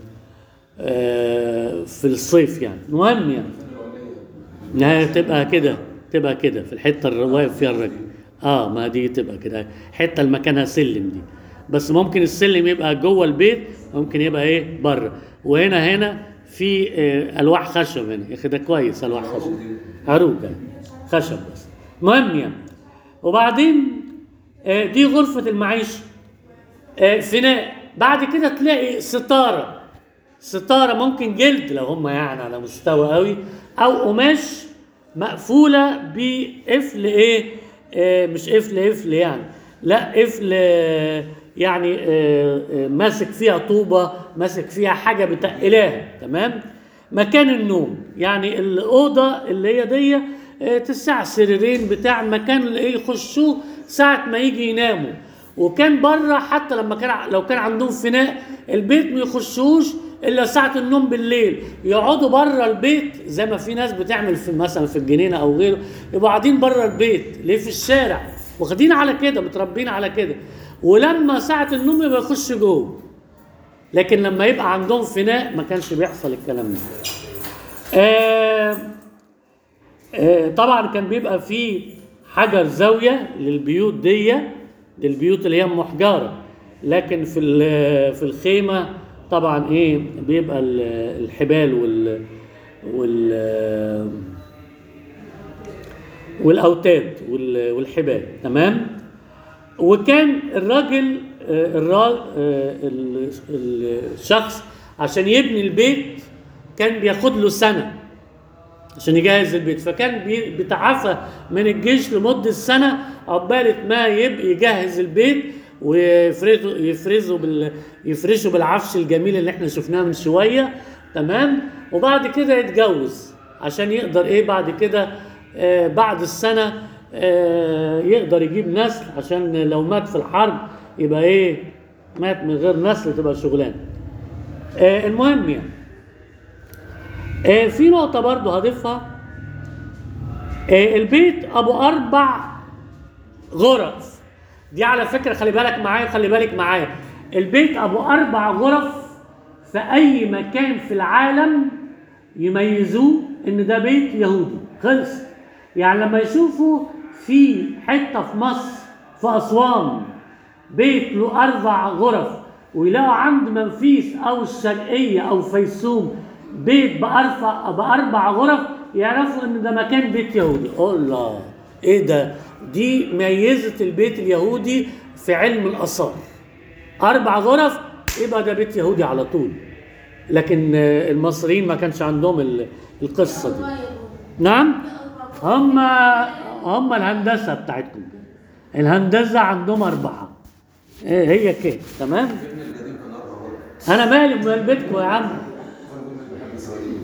آه، في الصيف يعني المهم يعني نهاية تبقى كده تبقى كده في الحته اللي واقف فيها الراجل اه ما دي تبقى كده حته اللي مكانها سلم دي بس ممكن السلم يبقى جوه البيت ممكن يبقى ايه بره وهنا هنا في آه الواح خشب هنا يا اخي ده كويس الواح خشب عروق يعني. خشب بس المهم يعني وبعدين آه دي غرفه المعيشه آه فناء بعد كده تلاقي ستاره ستارة ممكن جلد لو هم يعني على مستوى قوي او قماش مقفولة بقفل ايه آه مش قفل قفل يعني لا قفل آه يعني آه آه ماسك فيها طوبة ماسك فيها حاجة بتقلاها تمام مكان النوم يعني الأوضة اللي هي دي آه تسع سريرين بتاع المكان اللي ايه يخشوه ساعة ما يجي يناموا وكان بره حتى لما كان لو كان عندهم فناء البيت ما يخشوش الا ساعه النوم بالليل يقعدوا بره البيت زي ما في ناس بتعمل في مثلا في الجنينه او غيره يبقوا قاعدين بره البيت ليه في الشارع واخدين على كده متربين على كده ولما ساعه النوم يبقى يخش جوه لكن لما يبقى عندهم فناء ما كانش بيحصل الكلام ده آه آه، طبعا كان بيبقى في حجر زاويه للبيوت دي للبيوت اللي هي محجره لكن في ال- في الخيمه طبعا ايه بيبقى ال- الحبال وال وال والاوتاد وال- والحبال تمام وكان الراجل آه، الراجل الشخص عشان يبني البيت كان بياخد له سنه عشان يجهز البيت فكان بي- بيتعافى من الجيش لمدة سنة عقبال ما يبقى يجهز البيت ويفرزوا يفرزوا بال يفرشوا بالعفش الجميل اللي احنا شفناه من شوية تمام وبعد كده يتجوز عشان يقدر ايه بعد كده آه بعد السنة آه يقدر يجيب نسل عشان لو مات في الحرب يبقى ايه مات من غير نسل تبقى شغلانه آه المهم يعني آه، في نقطة برضو هضيفها آه، البيت أبو أربع غرف دي على فكرة خلي بالك معايا خلي بالك معايا البيت أبو أربع غرف في أي مكان في العالم يميزوه إن ده بيت يهودي خلص يعني لما يشوفوا في حتة في مصر في أسوان بيت له أربع غرف ويلاقوا عند منفيس أو الشرقية أو فيسوم بيت بأربع بأربع غرف يعرفوا إن ده مكان بيت يهودي الله إيه ده دي ميزه البيت اليهودي في علم الاثار اربع غرف يبقى ده بيت يهودي على طول لكن آه، المصريين ما كانش عندهم ال- القصه دي نعم هم هم الهندسه بتاعتكم الهندسه عندهم اربعه إيه هي كده تمام الابن القديم كان اربع غرف انا مالي من بيتكم يا عم انا بقول لك بحب اسرائيل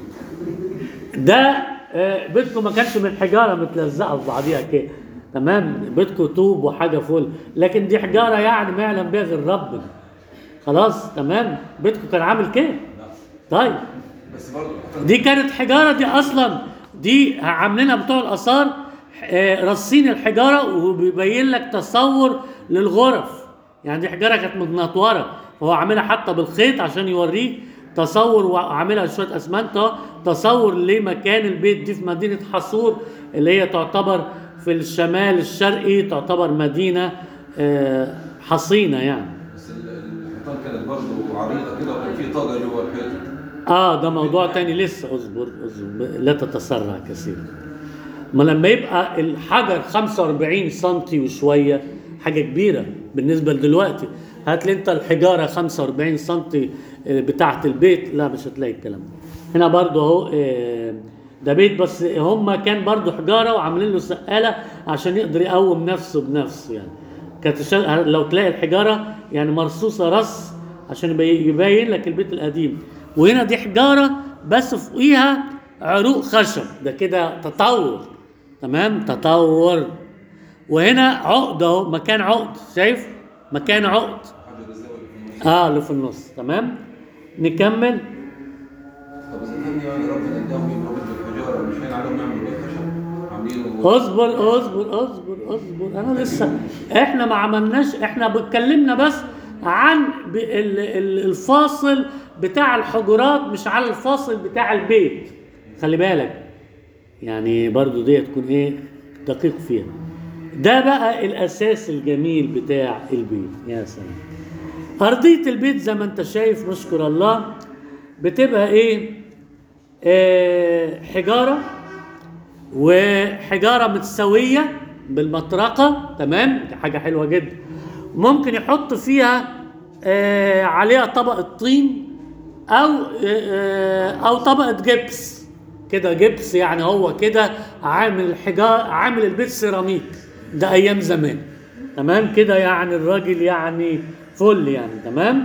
ده آه، بيتكم ما كانش من حجاره متلزقه في بعضيها كده تمام بيتكم طوب وحاجه فل لكن دي حجاره يعني ما يعلم بها غير ربنا خلاص تمام بيتكم كان عامل كده طيب بس برضه دي كانت حجاره دي اصلا دي عاملينها بتوع الاثار آه، رصين الحجاره وبيبين لك تصور للغرف يعني دي حجاره كانت متنطوره فهو عاملها حتى بالخيط عشان يوريك تصور وعاملها شويه اسمنت اهو تصور لمكان البيت دي في مدينه حصور اللي هي تعتبر في الشمال الشرقي تعتبر مدينه آه، حصينه يعني بس ال- الحيطان كانت برضه عريضه كده وكان في طاقه جوه الحيطه اه ده موضوع تاني لسه اصبر اصبر لا تتسرع كثيرا ما لما يبقى الحجر 45 سم وشويه حاجه كبيره بالنسبه لدلوقتي هات لي انت الحجاره 45 سم بتاعه البيت لا مش هتلاقي الكلام ده هنا برضو اهو آه، ده بيت بس هم كان برضو حجاره وعاملين له سقاله عشان يقدر يقوم نفسه بنفسه يعني كانت شا- لو تلاقي الحجاره يعني مرصوصه رص عشان يبي- يبين لك البيت القديم وهنا دي حجاره بس فوقيها عروق خشب ده كده تطور تمام تطور وهنا عقد اهو مكان عقد شايف مكان عقد حجر الزاويه اللي في النص اه اللي في النص تمام نكمل طب اذا كان يعني ربنا اداهم يبنوا بيت بالحجاره مش هين عليهم يعملوا بيت خشب عاملينه اصبر اصبر اصبر اصبر انا لسه احنا ما عملناش احنا بتكلمنا بس عن ب- ال- ال- الفاصل بتاع الحجرات مش على الفاصل بتاع البيت خلي بالك يعني برضو دي تكون ايه دقيق فيها ده بقى الاساس الجميل بتاع البيت يا سلام ارضيه البيت زي ما انت شايف نشكر الله بتبقى ايه آه حجاره وحجاره متساويه بالمطرقه تمام دي حاجه حلوه جدا ممكن يحط فيها آه عليها طبقه طين او آه او طبقه جبس كده جبس يعني هو كده عامل الحجار عامل البيت سيراميك ده ايام زمان تمام كده يعني الراجل يعني فل يعني تمام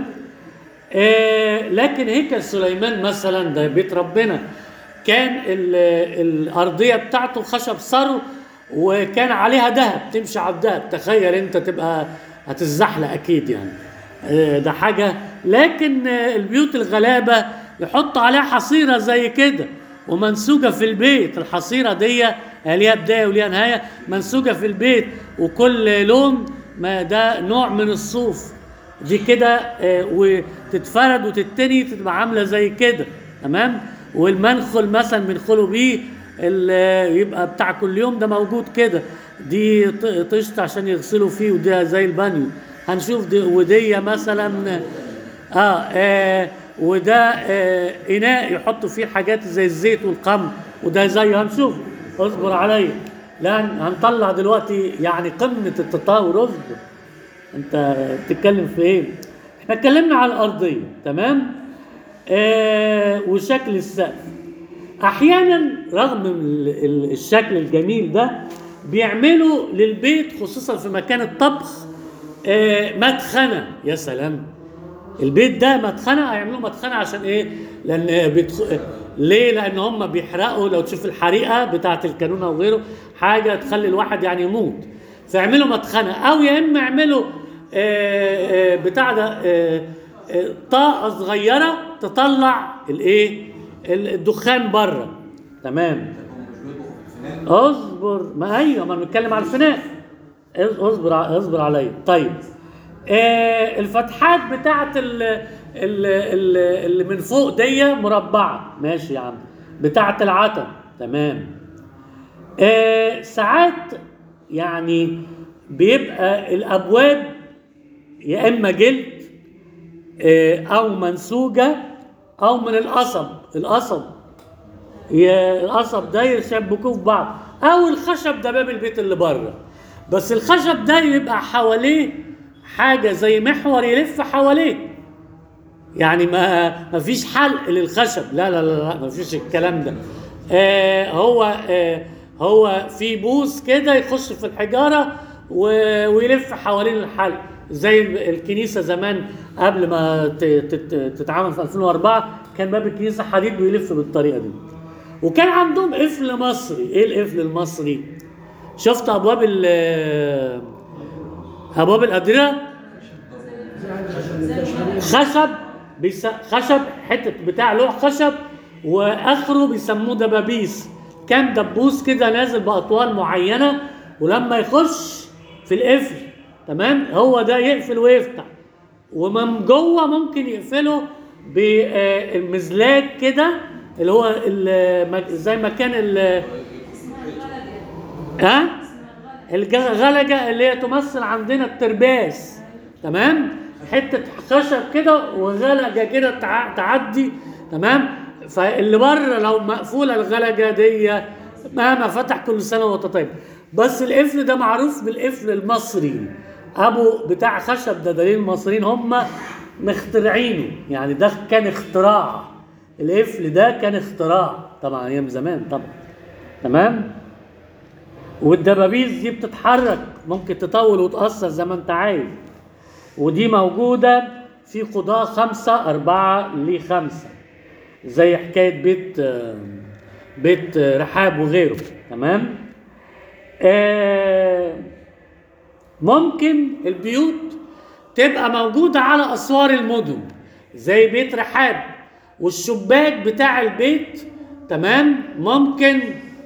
آه لكن هيكل سليمان مثلا ده بيت ربنا كان ال- الارضيه بتاعته خشب ثرو وكان عليها ذهب تمشي على الذهب تخيل انت تبقى هتزحلق اكيد يعني آه، ده حاجه لكن آه، البيوت الغلابه يحط عليها حصيره زي كده ومنسوجه في البيت الحصيره دي ليها بدايه وليها نهايه منسوجه في البيت وكل لون ما ده نوع من الصوف دي كده آه، وتتفرد وتتني تبقى عامله زي كده تمام والمنخل مثلا بندخلوا بيه ال- يبقى بتاع كل يوم ده موجود كده دي ط- طشت عشان يغسلوا فيه وده زي البانيو هنشوف دي ودي مثلا اه, آه وده آه اناء يحطوا فيه حاجات زي الزيت والقمح وده زي هنشوف اصبر عليا لا هنطلع دلوقتي يعني قمه التطور اصبر انت بتتكلم في ايه احنا اتكلمنا على الارضيه تمام آه وشكل السقف احيانا رغم ال- ال- الشكل الجميل ده بيعملوا للبيت خصوصا في مكان الطبخ آه مدخنه يا سلام البيت ده مدخنه هيعملوا مدخنه عشان ايه؟ لان بيدخ... ليه؟ لان هم بيحرقوا لو تشوف الحريقه بتاعه الكانونه وغيره حاجه تخلي الواحد يعني يموت فيعملوا مدخنه او يا اما يعملوا آه، آه، بتاع ده آه، آه، طاقه صغيره تطلع الايه؟ الدخان بره تمام هم مش بيطبخوا في الفنان اصبر ما ايوه ما بنتكلم على الفناء اصبر ع- اصبر عليا طيب آه الفتحات بتاعت ال ال ال اللي من فوق دي مربعه ماشي يا عم بتاعت العتب تمام آه ساعات يعني بيبقى الابواب يا اما جلد آه او منسوجه او من القصب القصب يا القصب ده يشبكوه في بعض او الخشب ده باب البيت اللي بره بس الخشب ده يبقى حواليه حاجه زي محور يلف حواليه يعني ما ما فيش حلق للخشب لا لا لا, لا ما فيش الكلام ده آه هو آه هو في بوز كده يخش في الحجاره و- ويلف حوالين الحلق زي ال- الكنيسه زمان قبل ما ت- تت- تتعمل في 2004 كان باب الكنيسه حديد ويلف بالطريقه دي وكان عندهم قفل مصري ايه القفل المصري شفت ابواب ال ابواب الادريه خشب بيس... خشب حته بتاع لوح خشب واخره بيسموه دبابيس كان دبوس كده نازل باطوال معينه ولما يخش في القفل تمام هو ده يقفل ويفتح ومن جوه ممكن يقفله بمزلاج كده اللي هو ال- زي ما كان ال- ها الغلجه اللي هي تمثل عندنا الترباس تمام حته خشب كده وغلجه كده تع- تعدي تمام فاللي بره لو مقفوله الغلجه دي مهما فتح كل سنه وانت طيب بس القفل ده معروف بالقفل المصري ابو بتاع خشب ده دليل المصريين هم مخترعينه يعني ده كان اختراع القفل ده كان اختراع طبعا ايام زمان طبعا تمام والدبابيس دي بتتحرك ممكن تطول وتقصر زي ما انت عايز ودي موجودة في قضاة خمسة أربعة لخمسة زي حكاية بيت آه، بيت آه، رحاب وغيره تمام آه، ممكن البيوت تبقى موجودة على أسوار المدن زي بيت رحاب والشباك بتاع البيت تمام ممكن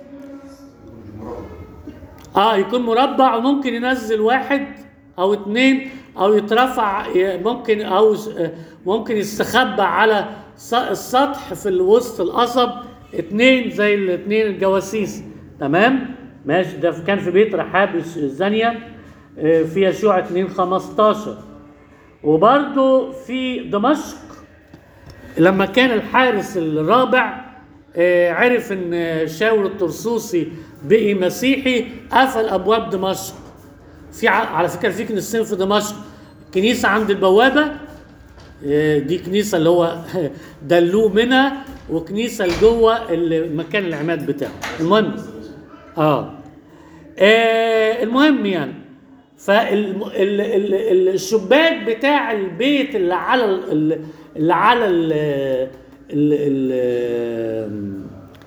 اه يكون مربع وممكن ينزل واحد او اتنين او يترفع ي- ممكن او س- آه، ممكن يستخبى على س- السطح في الوسط القصب اتنين زي الاتنين الجواسيس تمام ماشي ده كان في بيت رحاب الس- الزانية آه، في يشوع 2 15 وبرضو في دمشق لما كان الحارس الرابع آه، عرف ان شاول الطرسوسي بقي مسيحي قفل ابواب دمشق في ع- على فكره في كنيستين في دمشق كنيسه عند البوابه آه، دي كنيسه اللي هو دلوه منها وكنيسه لجوه اللي- مكان العماد بتاعه المهم اه آه، المهم يعني فالشباك بتاع البيت اللي على ال- ال- اللي على ال ال ال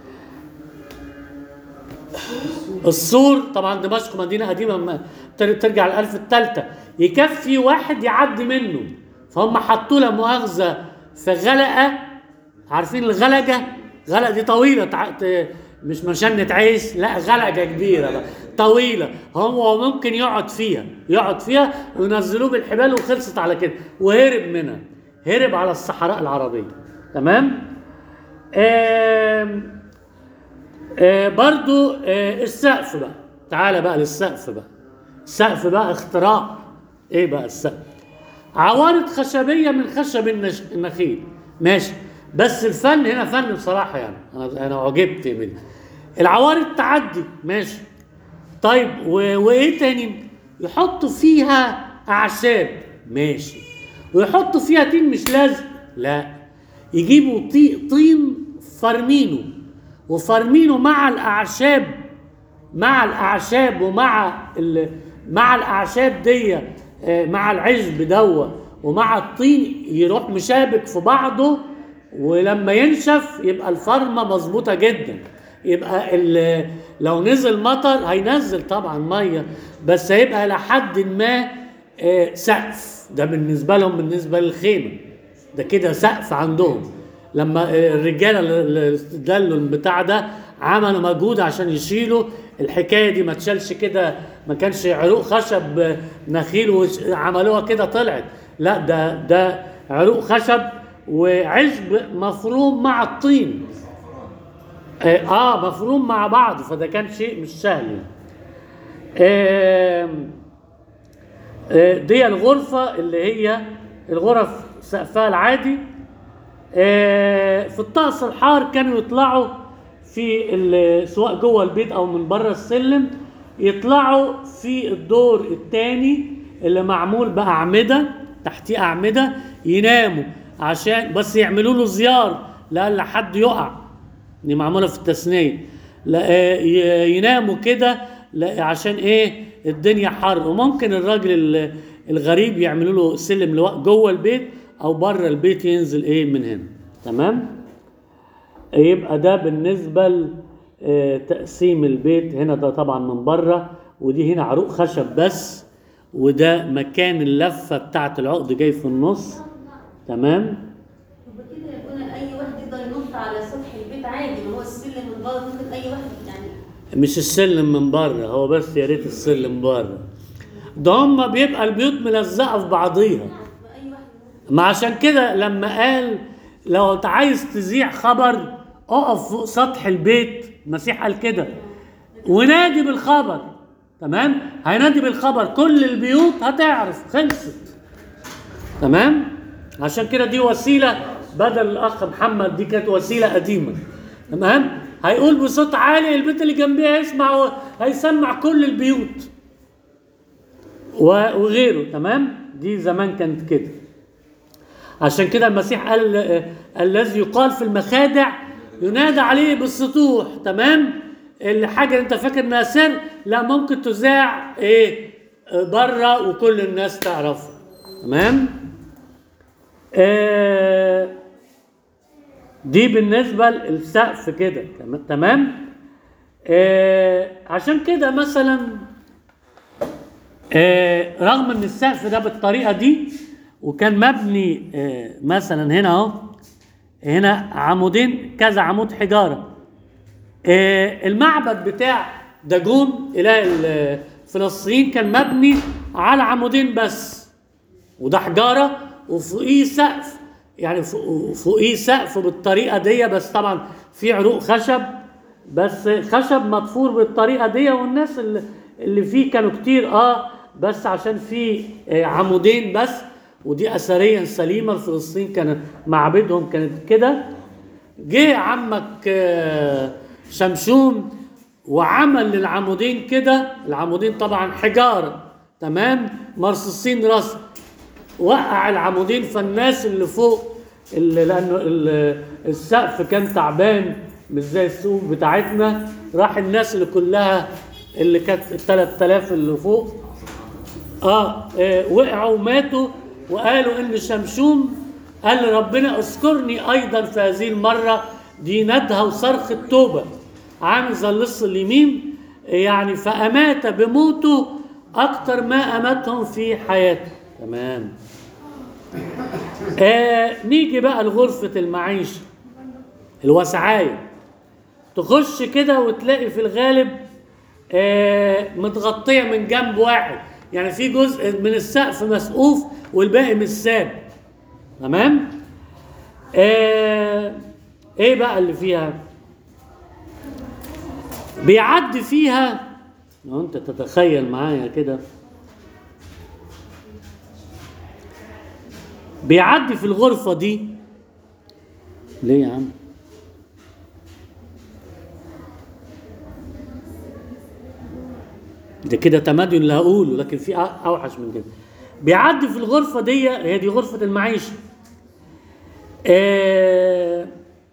السور طبعا دمشق مدينه قديمه ما تر- ترجع الالف الثالثه يكفي واحد يعدي منه فهم حطوا له مؤاخذه في غلقه عارفين الغلقه غلقه دي طويله تع... ت... مش مشنة عيش لا غلقه كبيره بقى طويله هو ممكن يقعد فيها يقعد فيها وينزلوه بالحبال وخلصت على كده وهرب منها هرب على الصحراء العربيه تمام آم... آه برضو آه السقف بقى تعالى بقى للسقف بقى السقف بقى اختراع ايه بقى السقف عوارض خشبيه من خشب النش... النخيل ماشي بس الفن هنا فن بصراحه يعني انا انا عجبت منه العوارض تعدي ماشي طيب و... وايه تاني يحطوا فيها اعشاب ماشي ويحطوا فيها طين مش لازم لا يجيبوا طي... طين فرمينه وفرمينه مع الاعشاب مع الاعشاب ومع ال... مع الاعشاب دي آه، مع العشب دوا ومع الطين يروح مشابك في بعضه ولما ينشف يبقى الفرمه مظبوطه جدا يبقى ال... لو نزل مطر هينزل طبعا ميه بس هيبقى لحد ما آه، سقف ده بالنسبه لهم بالنسبه للخيمه ده كده سقف عندهم لما الرجاله اللي دلوا البتاع ده عملوا مجهود عشان يشيلوا الحكايه دي ما تشالش كده ما كانش عروق خشب نخيل وعملوها كده طلعت لا ده ده عروق خشب وعشب مفروم مع الطين اه آه، مفروم مع بعض فده كان شيء مش سهل آه آه، دي الغرفة اللي هي الغرف سقفها العادي آه، في الطقس الحار كانوا يطلعوا في ال- سواء جوه البيت او من بره السلم يطلعوا في الدور الثاني اللي معمول بأعمدة تحتيه أعمدة يناموا عشان بس يعملوا له زيار لا حد يقع دي معمولة في التثنية لا آه، ي- يناموا كده لا- عشان ايه الدنيا حر وممكن الراجل ال- الغريب يعملوا له سلم لواء جوه البيت او بره البيت ينزل ايه من هنا تمام يبقى ده بالنسبة لتقسيم البيت هنا ده طبعا من بره ودي هنا عروق خشب بس وده مكان اللفة بتاعت العقد جاي في النص تمام يبقى كده يكون اي واحد يقدر ينط على سطح البيت عادي ما هو السلم من بره ممكن اي واحد يعني مش السلم من بره هو بس يا ريت السلم بره ده هم بيبقى البيوت ملزقة في بعضيها اي واحد ما عشان كده لما قال لو انت عايز تذيع خبر اقف فوق سطح البيت المسيح قال كده ونادي بالخبر تمام هينادي بالخبر كل البيوت هتعرف خلصت تمام عشان كده دي وسيله بدل الاخ محمد دي كانت وسيله قديمه تمام هيقول بصوت عالي البيت اللي جنبيه هيسمع هيسمع كل البيوت و- وغيره تمام دي زمان كانت كده عشان كده المسيح قال آه، الذي يقال في المخادع ينادى عليه بالسطوح تمام الحاجه اللي انت فاكر انها سر لا ممكن تذاع ايه آه، بره وكل الناس تعرفها تمام آه دي بالنسبه للسقف كده تمام- تمام آه عشان كده مثلا آه، رغم ان السقف ده بالطريقه دي وكان مبني آه، مثلا هنا اهو هنا عمودين كذا عمود حجاره آه، المعبد بتاع داجون اله الفلسطينيين كان مبني على عمودين بس وده حجاره وفوقيه سقف يعني فوق- فوقيه سقف بالطريقه دي بس طبعا في عروق خشب بس خشب مطفور بالطريقه دي والناس اللي, اللي فيه كانوا كتير اه بس عشان في آه، عمودين بس ودي اثريا سليمه فلسطين كان معابدهم كانت كده جه عمك آه، شمشون وعمل للعمودين كده العمودين طبعا حجاره تمام مرصوصين راس وقع العمودين فالناس اللي فوق اللي لانه ال- السقف كان تعبان مش زي السقوف بتاعتنا راح الناس اللي كلها اللي كانت ال 3000 اللي فوق اه, آه وقعوا وماتوا وقالوا ان شمشون قال لربنا اذكرني ايضا في هذه المره دي ندهه وصرخ التوبه عامل زي اللص اليمين يعني فامات بموته اكتر ما اماتهم في حياته تمام آه نيجي بقى لغرفه المعيشه الوسعايه تخش كده وتلاقي في الغالب آه، متغطيه من جنب واحد يعني في جزء من السقف مسقوف والباقي مش ساب تمام آه ايه بقى اللي فيها بيعدي فيها لو انت تتخيل معايا كده بيعدي في الغرفه دي ليه يا عم ده كده تمدن اللي هقوله لكن في أ- اوحش من كده بيعدي في الغرفه دي هي دي غرفه المعيشه آه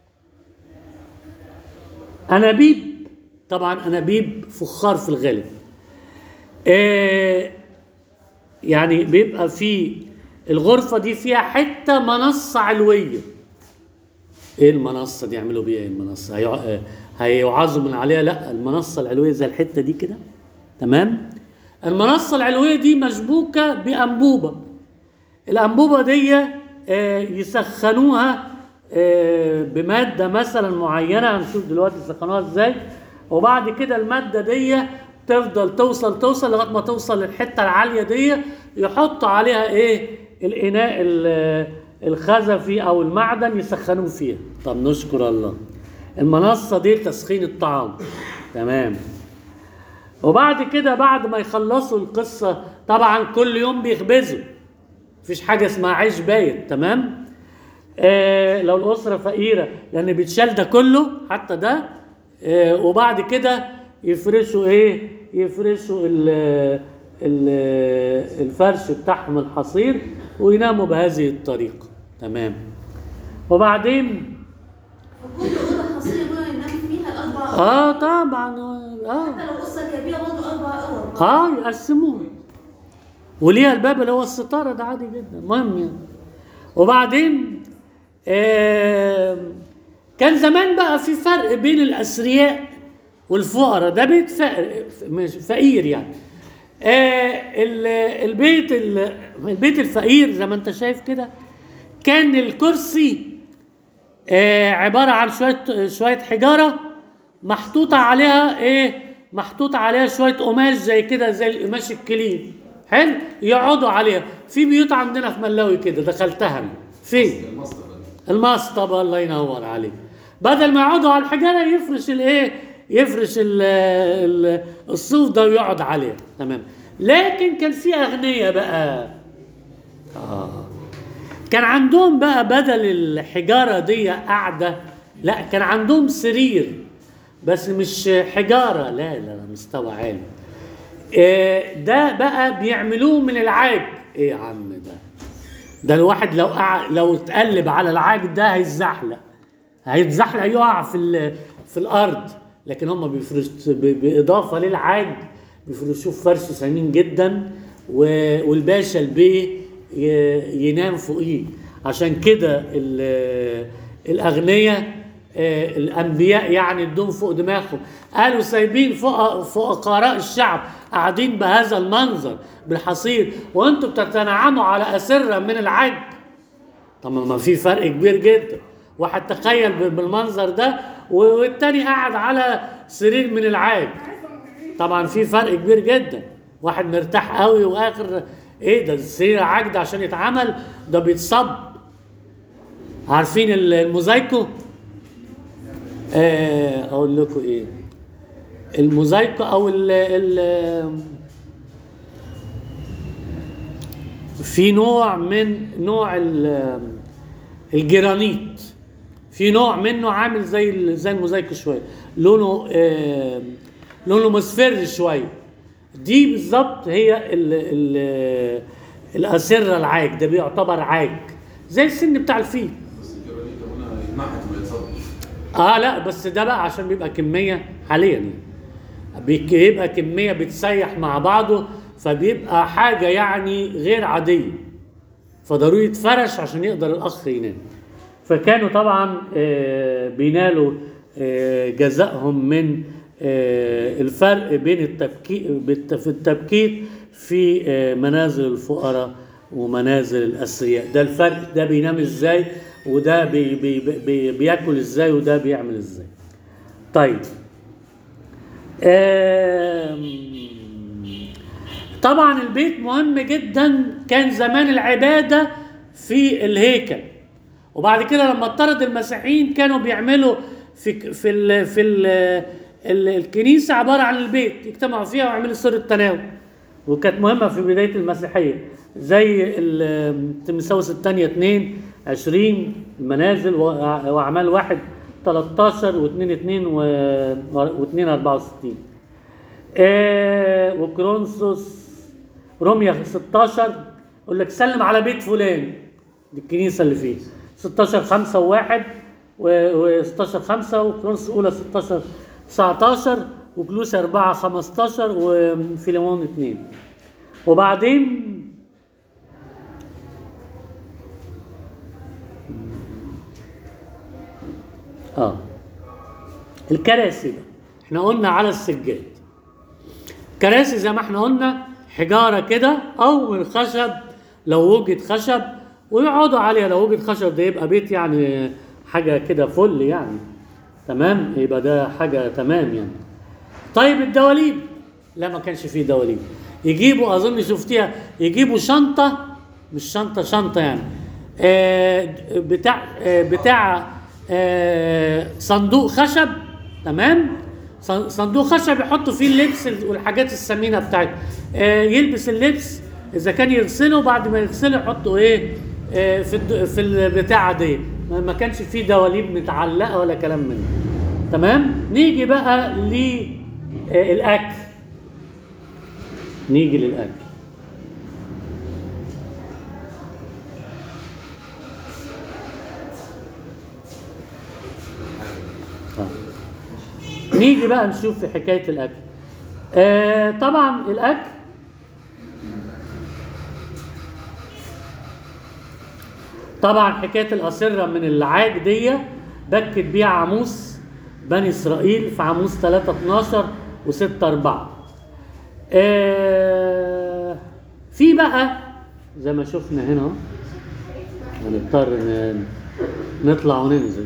انابيب طبعا انابيب فخار في الغالب آه يعني بيبقى في الغرفه دي فيها حته منصه علويه ايه المنصه دي يعملوا بيها ايه المنصه هيع- آه، هيوعظوا من عليها لا المنصه العلويه زي الحته دي كده تمام المنصه العلويه دي مشبوكه بانبوبه الانبوبه دي آه، يسخنوها آه، بماده مثلا معينه هنشوف دلوقتي يسخنوها ازاي وبعد كده الماده دي تفضل توصل توصل لغايه ما توصل للحته العاليه دي يحطوا عليها ايه الاناء ال- الخزفي او المعدن يسخنوه فيها طب نشكر الله المنصه دي لتسخين الطعام تمام وبعد كده بعد ما يخلصوا القصة طبعا كل يوم بيخبزوا مفيش حاجة اسمها عيش بايت تمام آه لو الأسرة فقيرة لأن بيتشال ده كله حتى ده آه وبعد كده يفرشوا ايه يفرشوا ال ال الفرش بتاعهم الحصير ويناموا بهذه الطريقة تمام وبعدين وكل اوضه حصيره يقولوا ينام فيها الاربع اه طبعا اه حتى لو اسره كبيره برضه اربع اوض اه يقسموه وليها الباب اللي هو الستارة ده عادي جدا مهم يعني وبعدين آه كان زمان بقى في فرق بين الأثرياء والفقراء ده بيت فقر مش فقير يعني آه ال- البيت ال- البيت الفقير زي ما انت شايف كده كان الكرسي آه عبارة عن شوية شوية حجارة محطوطة عليها ايه محطوط عليها شوية قماش زي كده زي القماش الكليم حلو يقعدوا عليها في بيوت عندنا في ملاوي كده دخلتها أنا. فين المصدر ده المصطبة الله ينور عليك بدل ما يقعدوا على الحجارة يفرش الايه يفرش ال ال الصوف ده ويقعد عليه تمام لكن كان في أغنياء بقى آه. كان عندهم بقى بدل الحجارة دي قاعدة لا كان عندهم سرير بس مش حجارة لا لا لا مستوى عالي آه، ده بقى بيعملوه من العاج ايه يا عم ده ده الواحد لو قع... لو اتقلب على العاج ده هيتزحلق هيتزحلق يقع في ال... في الارض لكن هم بيفرشوا ب... باضافه للعاج بيفرشوه فرش ثمين جدا و... والباشا البيه ي... ينام فوقيه عشان كده ال... الاغنياء آه، الانبياء يعني ادوهم فوق دماغهم قالوا سايبين فوق فقراء الشعب قاعدين بهذا المنظر بالحصير وانتم بتتنعموا على اسره من العج طب ما في فرق كبير جدا واحد تخيل بال- بالمنظر ده و- والتاني قاعد على سرير من العاج طبعا في فرق كبير جدا واحد مرتاح قوي واخر ايه ده السرير العاج ده عشان يتعمل ده بيتصب عارفين ال- الموزايكو آه، اقول لكم ايه الموزايكو او ال ال في نوع من نوع ال- الجرانيت في نوع منه عامل زي ال- زي الموزايكو شويه لونه آه، لونه مصفر شويه دي بالظبط هي ال ال الاسره العاج ده بيعتبر عاج زي السن بتاع الفيل بس الجرانيت هنا يتنحت وما يتصبش اه لا بس ده بقى عشان بيبقى كميه حاليا يعني بيك- بيبقى كميه بتسيح مع بعضه فبيبقى حاجه يعني غير عاديه فضروري يتفرش عشان يقدر الاخ ينام فكانوا طبعا آه، بينالوا آه، جزائهم من آه، الفرق بين التبكيت في التبكيت في آه، منازل الفقراء ومنازل الاثرياء ده الفرق ده بينام ازاي وده بي بي بي بياكل ازاي وده بيعمل ازاي طيب آم، طبعا البيت مهم جدا كان زمان العباده في الهيكل وبعد كده لما اضطرد المسيحيين كانوا بيعملوا في في ال في ال ال الكنيسه عباره عن البيت يجتمعوا فيها ويعملوا سر التناول وكانت مهمه في بدايه المسيحيه زي ال- تيموثاوس الثانيه 2 20 المنازل وأع- واعمال واحد 13 و2 2 و2 64 آه وكرونسوس روميا 16 يقول لك سلم على بيت فلان دي الكنيسه اللي فيه 16 5 و1 و16 5 وكرونسوس الاولى 16 19 وكلوسي 4 15 وفيليمون 2 وبعدين اه الكراسي بقى احنا قلنا على السجاد كراسي زي ما احنا قلنا حجاره كده او من خشب لو وجد خشب ويقعدوا عليها لو وجد خشب ده يبقى بيت يعني حاجه كده فل يعني تمام يبقى ده حاجه تمام يعني طيب الدواليب لا ما كانش فيه دواليب يجيبوا اظن شفتيها يجيبوا شنطه مش شنطه شنطه يعني آه بتاع آه بتاع آه صندوق خشب تمام صن- صندوق خشب يحطوا فيه اللبس والحاجات الثمينه بتاعته آه يلبس اللبس اذا كان يغسله بعد ما يغسله يحطه ايه آه في الد- في البتاعه دي ما ما كانش فيه دواليب متعلقه ولا كلام من ده تمام نيجي بقى ل آه، الاكل نيجي للاكل آه. نيجي بقى نشوف في حكايه الاكل آه طبعا الاكل طبعا حكايه الاسره من العاج دي بكت بيها عاموس بني اسرائيل في عاموس 3 12 و6 4 آه في بقى زي ما شفنا هنا أهو، هنضطر ن- نطلع وننزل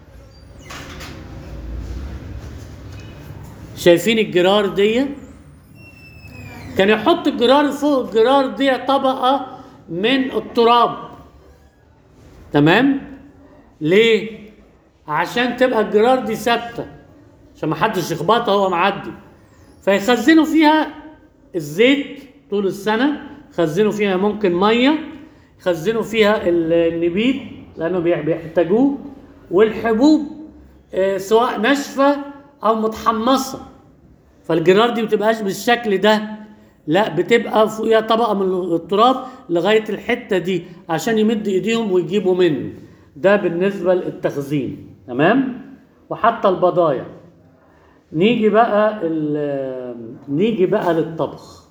شايفين الجرار دي كان يحط الجرار فوق الجرار دي طبقة من التراب تمام ليه عشان تبقى الجرار دي ثابتة عشان ما حدش يخبطها وهو معدي فيخزنوا فيها الزيت طول السنة يخزنوا فيها ممكن مية يخزنوا فيها ال- النبيت لأنه بيح- بيحتاجوه والحبوب آه، سواء ناشفة أو متحمصة فالجرار دي بتبقاش بالشكل ده لا بتبقى فوقيها طبقة من التراب لغاية الحتة دي عشان يمد ايديهم ويجيبوا منه ده بالنسبة للتخزين تمام وحتى البضايع نيجي بقى ال- نيجي بقى للطبخ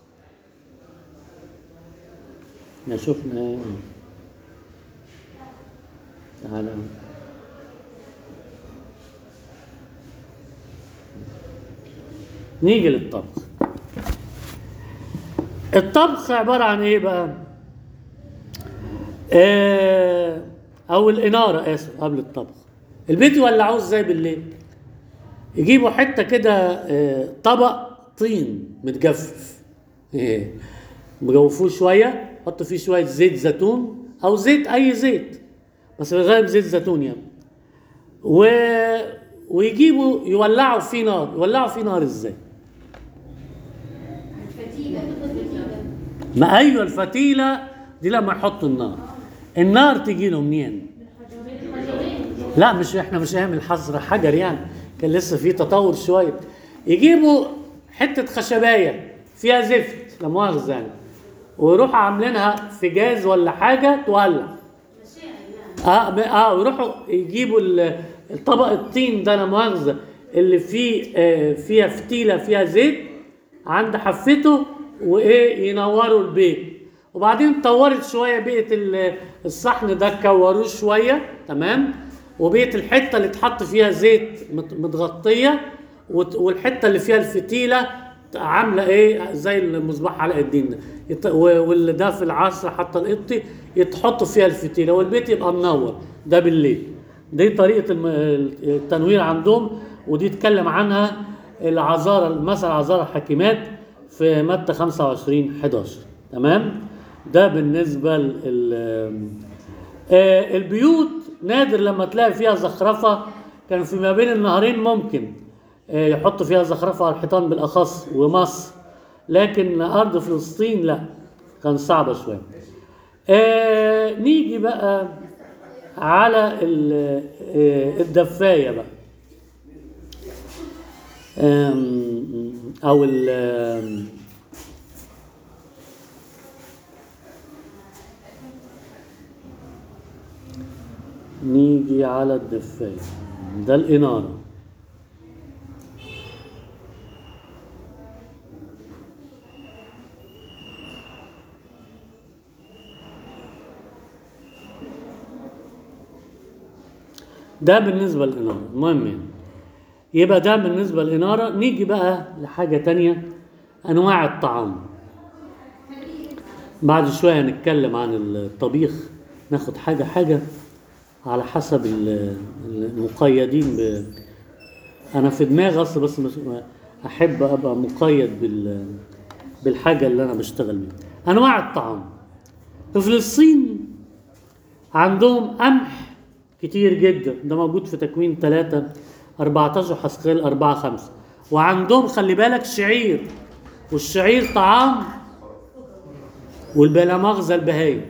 احنا شفنا ايه تعالى نيجي للطبخ الطبخ عبارة عن ايه بقى آه او الانارة اسف قبل الطبخ البيت يولعوه ازاي بالليل يجيبوا حتة كده آه طبق طين متجفف إيه. مجوفوه شوية حطوا فيه شوية زيت زيتون او زيت اي زيت بس في الغالب زيت زيتون يعني و... ويجيبوا يولعوا فيه نار يولعوا فيه نار ازاي فتيلة فتيلة ما ايوه الفتيله دي لما يحطوا النار النار تجي له منين لا مش احنا مش ايام الحظر حجر يعني كان لسه في تطور شويه يجيبوا حته خشبايه فيها زفت لا مؤاخذه يعني ويروحوا عاملينها في جاز ولا حاجه تولع اه ب- اه ويروحوا يجيبوا ال- الطبق الطين ده لا مؤاخذه اللي فيه آه فيها فتيله فيها زيت عند حفته وايه ينوروا البيت وبعدين طورت شويه بقت ال- الصحن ده كوروه شويه تمام وبقت الحته اللي اتحط فيها زيت مت- متغطيه وت- والحته اللي فيها الفتيله عامله ايه زي المصباح علاء الدين ده يت- و- واللي ده في العصر حتى القبطي يتحط فيها الفتيله والبيت يبقى منور ده بالليل دي طريقه الم- التنوير عندهم ودي اتكلم عنها العذارى مثل عذارى الحكيمات في متى 25 11 تمام ده بالنسبه لل آه، البيوت نادر لما تلاقي فيها زخرفه كان في ما بين النهرين ممكن آه، يحطوا فيها زخرفه على الحيطان بالاخص ومصر لكن ارض فلسطين لا كان صعبه شويه آه نيجي بقى على ال- آه، الدفايه بقى آم، او ال آم، نيجي على الدفاية ده الإنارة ده بالنسبة للإنارة المهم يعني يبقى ده بالنسبة للإنارة نيجي بقى لحاجة تانية أنواع الطعام بعد شوية هنتكلم عن الطبيخ ناخد حاجة حاجة على حسب ال- المقيدين ب... أنا في دماغي أصل بس مش... أحب أبقى مقيد بال... بالحاجة اللي أنا بشتغل بيها أنواع الطعام في فلسطين عندهم قمح كتير جدا ده موجود في تكوين 3 14 حسقيل 4 5 وعندهم خلي بالك شعير والشعير طعام والبلا مغزى البهايم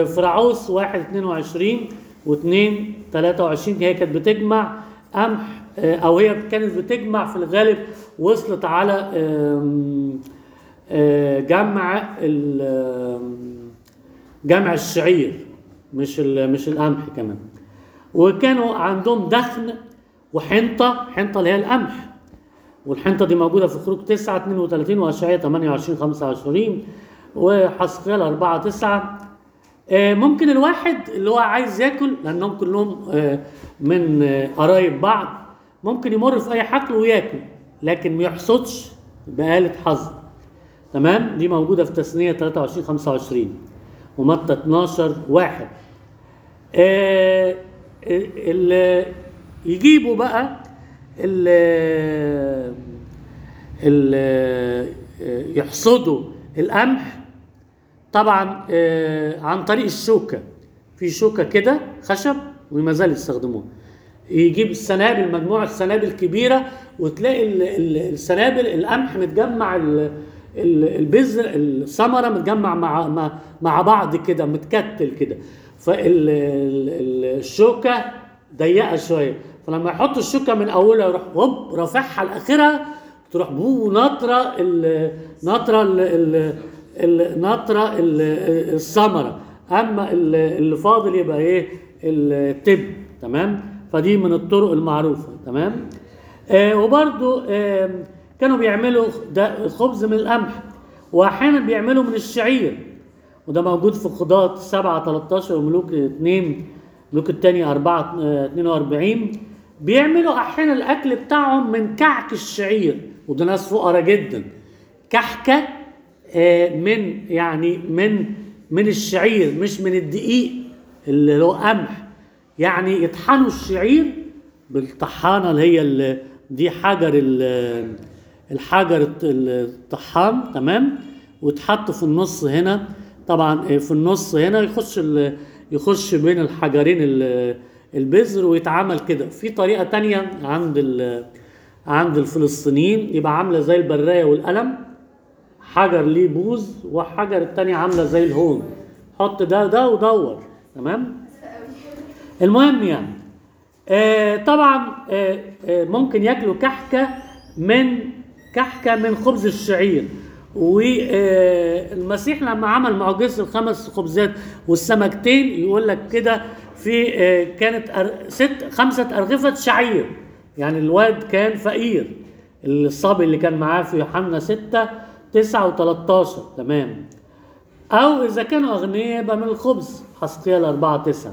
فرعوس 1 22 و2 23 هي كانت بتجمع قمح آه، او هي كانت بتجمع في الغالب وصلت على آم، آه، جمع ال- آم، جمع الشعير مش ال- مش القمح كمان وكانوا عندهم دخن وحنطه حنطه اللي هي القمح والحنطه دي موجوده في خروج 9 32 واشعياء 28 25 وحسقيال 4 9 آه، ممكن الواحد اللي هو عايز ياكل لانهم كلهم آه، من آه، قرايب بعض ممكن يمر في اي حقل وياكل لكن ما يحصدش بآلة حظ تمام دي موجوده في تثنيه 23 25 ومتى 12 واحد آه، ال- يجيبوا بقى ال ال يحصدوا القمح طبعا آه، عن طريق الشوكه في شوكه كده خشب وما زال يستخدموها يجيب السنابل مجموعه سنابل كبيره وتلاقي ال- ال- السنابل القمح متجمع ال- ال- البذر الثمره متجمع مع مع, مع بعض كده متكتل كده فالشوكه ضيقه شويه فلما يحط الشوكه من اولها يروح هوب رافعها لاخرها تروح بو ناطره ال- ناطره ال- ال- ال- ناطره ال- الثمره اما ال- اللي فاضل يبقى ايه التب تمام فدي من الطرق المعروفه تمام آه وبرضو آه كانوا بيعملوا ده خبز من القمح واحيانا بيعملوا من الشعير وده موجود في قضاة 7 13 وملوك 2 ملوك الثاني 4 آه، 42 بيعملوا احيانا الاكل بتاعهم من كعك الشعير وده ناس فقراء جدا كحكه آه، من يعني من من الشعير مش من الدقيق اللي هو قمح يعني يطحنوا الشعير بالطحانه اللي هي ال- دي حجر ال- الحجر الط- الطحان تمام وتحط في النص هنا طبعا آه، في النص هنا يخش ال- يخش بين الحجرين ال- البذر ويتعمل كده في طريقه تانية عند ال- عند الفلسطينيين يبقى عامله زي البرايه والقلم حجر ليه بوز وحجر التانية عامله زي الهون حط ده ده ودور تمام المهم يعني آه طبعا آه آه ممكن ياكلوا كحكه من كحكه من خبز الشعير والمسيح لما عمل معجزه الخمس خبزات والسمكتين يقول لك كده في آه كانت أر- ست خمسه ارغفه شعير يعني الواد كان فقير الصبي اللي كان معاه في يوحنا 6 9 و13 تمام او اذا كانوا اغنياء يبقى من الخبز حسقيال 4 9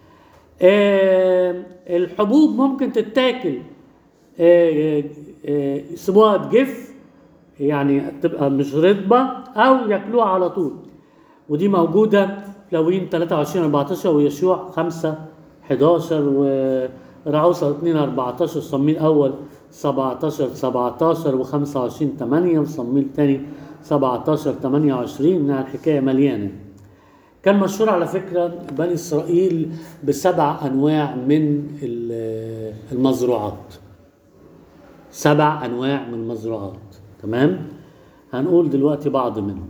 آه الحبوب ممكن تتاكل آه آه يسيبوها تجف يعني تبقى مش رطبه او ياكلوها على طول ودي موجوده في لوين 23 14 ويشوع 5 11 ورعوسة 2 14 صميل اول 17 17 و25 8 وصميل تاني 17 28 يعني الحكايه مليانه كان مشهور على فكرة بني إسرائيل بسبع أنواع من ال- المزروعات سبع أنواع من المزروعات تمام هنقول دلوقتي بعض منهم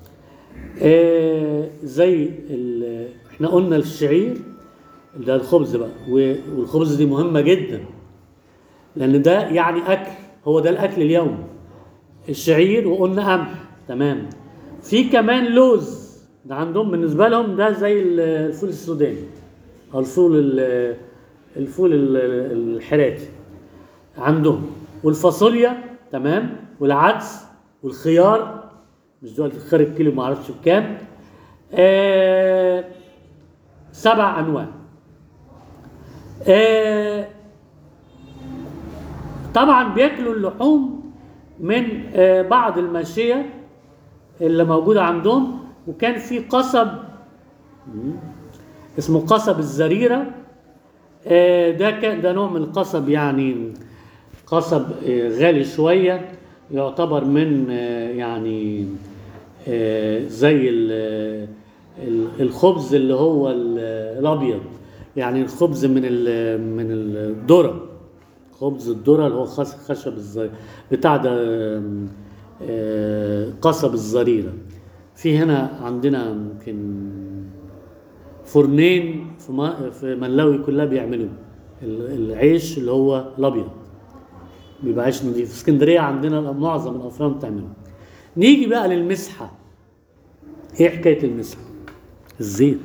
آه زي ال- احنا قلنا الشعير ده الخبز بقى و- والخبز دي مهمة جدا لأن ده يعني أكل هو ده الأكل اليومي الشعير وقلنا قمح تمام في كمان لوز ده عندهم بالنسبه لهم ده زي ال- الفول السوداني او الفول ال- الفول ال- الحراتي عندهم والفاصوليا تمام والعدس والخيار مش دلوقتي الخيار الكيلو ما اعرفش بكام آه سبع انواع آه طبعا بياكلوا اللحوم من آه، بعض الماشيه اللي موجوده عندهم وكان في قصب مم، اسمه قصب الزريره آه، ده كان ده نوع من القصب يعني قصب آه، غالي شويه يعتبر من آه، يعني آه، زي ال- ال- الخبز اللي هو ال- الابيض يعني الخبز من ال- من الذره خبز الذره اللي هو خس- خشب الزريره بتاع ده آم، آه، قصب الزريره في هنا عندنا يمكن فرنين في ما- في ملاوي كلها بيعملوا ال- العيش اللي هو الابيض بيبقى عيش نضيف في اسكندريه عندنا معظم الافران بتعمله نيجي بقى للمسحه ايه حكايه المسحه الزيت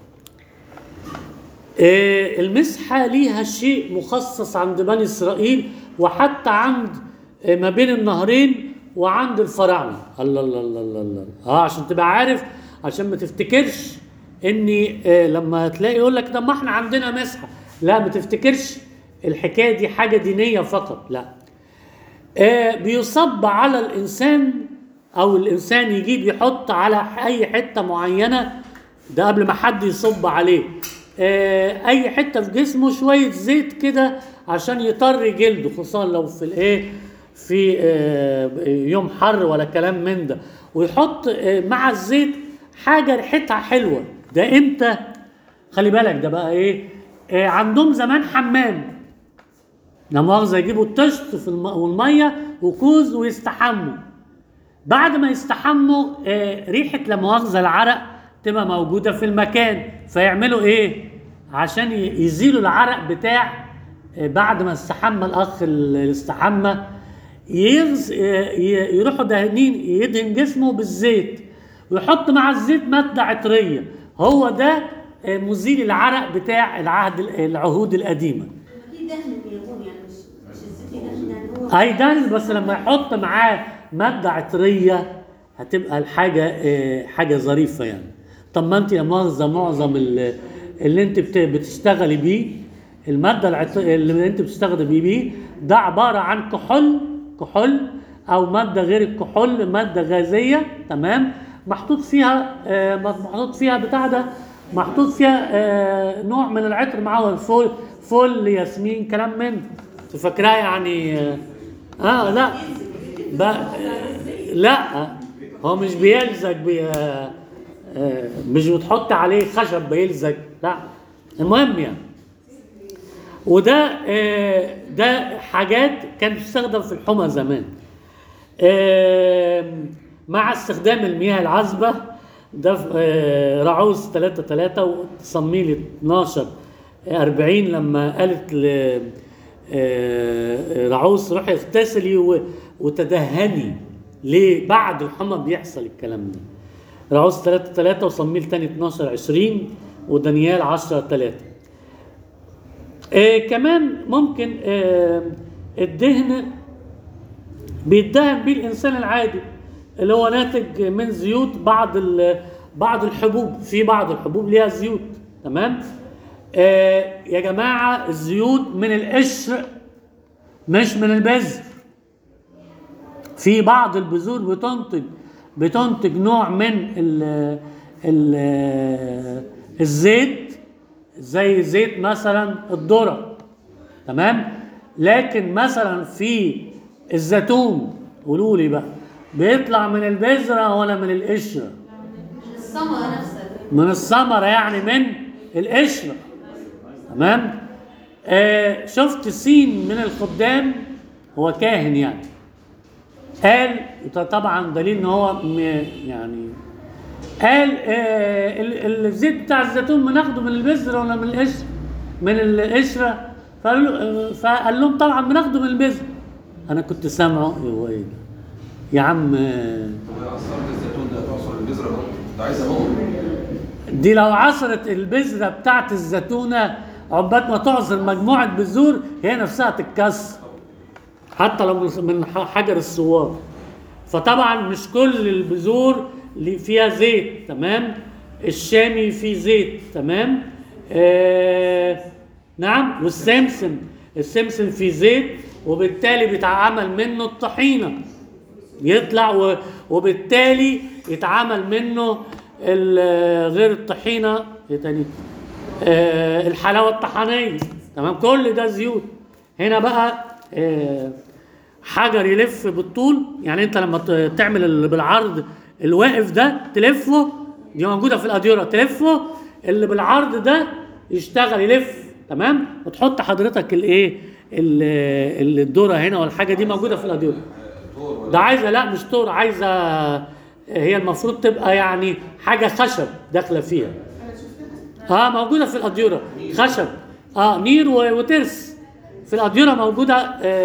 آه، المسحة ليها شيء مخصص عند بني إسرائيل وحتى عند آه، ما بين النهرين وعند الفراعنة الله الله الله الله الله اه عشان تبقى عارف عشان ما تفتكرش اني آه، لما تلاقي يقول لك طب ما احنا عندنا مسحة لا ما تفتكرش الحكاية دي حاجة دينية فقط لا آه، بيصب على الانسان او الانسان يجيب يحط على اي حته معينه ده قبل ما حد يصب عليه آه، اي حته في جسمه شويه زيت كده عشان يطري جلده خصوصا لو في الايه في آه، يوم حر ولا كلام من ده ويحط آه، مع الزيت حاجه ريحتها حلوه ده امتى خلي بالك ده بقى ايه آه، عندهم زمان حمام لا مؤاخذة يجيبوا الطشت في الم... والمية وكوز ويستحموا بعد ما يستحموا آه ريحة لا مؤاخذة العرق تبقى موجودة في المكان فيعملوا ايه؟ عشان ي- يزيلوا العرق بتاع آه بعد ما استحمى الأخ اللي استحمى يغز... آه ي- يروحوا دهنين يدهن جسمه بالزيت ويحط مع الزيت مادة عطرية هو ده آه مزيل العرق بتاع العهد العهود القديمة في دهن بيكون يعني مش مش الزيت يدهن يعني هو اي دهن بس لما يحط معاه ماده عطريه هتبقى الحاجه آه، حاجه ظريفه يعني طب ما انت يا مؤاخذه معظم ال- اللي انت بت- بتشتغلي بيه الماده العطريه اللي انت بتشتغلي بيه ده عباره عن كحول كحول او ماده غير الكحول ماده غازيه تمام محطوط فيها آه، محطوط فيها بتاع ده محطوط فيها آه، نوع من العطر معاه فول فل ياسمين كلام من ده. انت فاكراه يعني اه, آه لا ب... لا هو مش بيلزق بي... آه، آه، مش بتحط عليه خشب بيلزق لا المهم يعني وده آه، ده حاجات كانت تستخدم في الحمى زمان آم، مع استخدام المياه العذبة ده في- آه، رعوز 3 3 وصميل 12 40 لما قالت ل آه، رعوز روحي اغتسلي و- وتدهني ليه بعد الحمى بيحصل الكلام ده رعوز 3 3 وصميل تاني 12 20 ودانيال 10 3 آه كمان ممكن آه الدهن بيدهن بيه الانسان العادي اللي هو ناتج من زيوت بعض ال- بعض الحبوب في بعض الحبوب ليها زيوت تمام آه يا جماعه الزيوت من القشر مش من البذر في بعض البذور بتنتج بتنتج نوع من ال ال الزيت زي زيت مثلا الذره تمام لكن مثلا في الزيتون قولوا لي بقى بيطلع من البذره ولا من القشره الثمرة نفسها من الثمره يعني من القشره تمام آه شفت سين من الخدام هو كاهن يعني قال وده طبعا دليل ان هو م- يعني قال آه ال- الزيت بتاع الزيتون بناخده من البذره ولا من القشر من القشره فقال له- فقال لهم طبعا بناخده من البذره انا كنت سامعه هو ايه ده يا عم آه، طب هي عصارة الزيتون ده تعصر البذرة برضه ده عايز امون دي لو عصرت البذره بتاعت الزيتونه عقبال ما تعصر مجموعه بذور هي نفسها تتكسر حتى لو من- من ح- حجر السوار فطبعا مش كل البذور اللي فيها زيت تمام الشامي فيه زيت تمام آه نعم والسمسم السمسم فيه زيت وبالتالي بيتعمل منه الطحينه يطلع و- وبالتالي يتعمل منه ال- غير الطحينه ايه تاني آه الحلاوه الطحينيه تمام كل ده زيوت هنا بقى آه حجر يلف بالطول يعني انت لما ت- تعمل اللي بالعرض الواقف ده تلفه دي موجوده في الاديره تلفه اللي بالعرض ده يشتغل يلف تمام وتحط حضرتك الايه ال- ال- الذره هنا والحاجه دي موجوده في الاديره طور ولا ده عايزه لا مش طور عايزه هي المفروض تبقى يعني حاجه خشب داخله فيها اه موجوده في الاديره خشب اه نير و- وترس في الاديره موجوده آه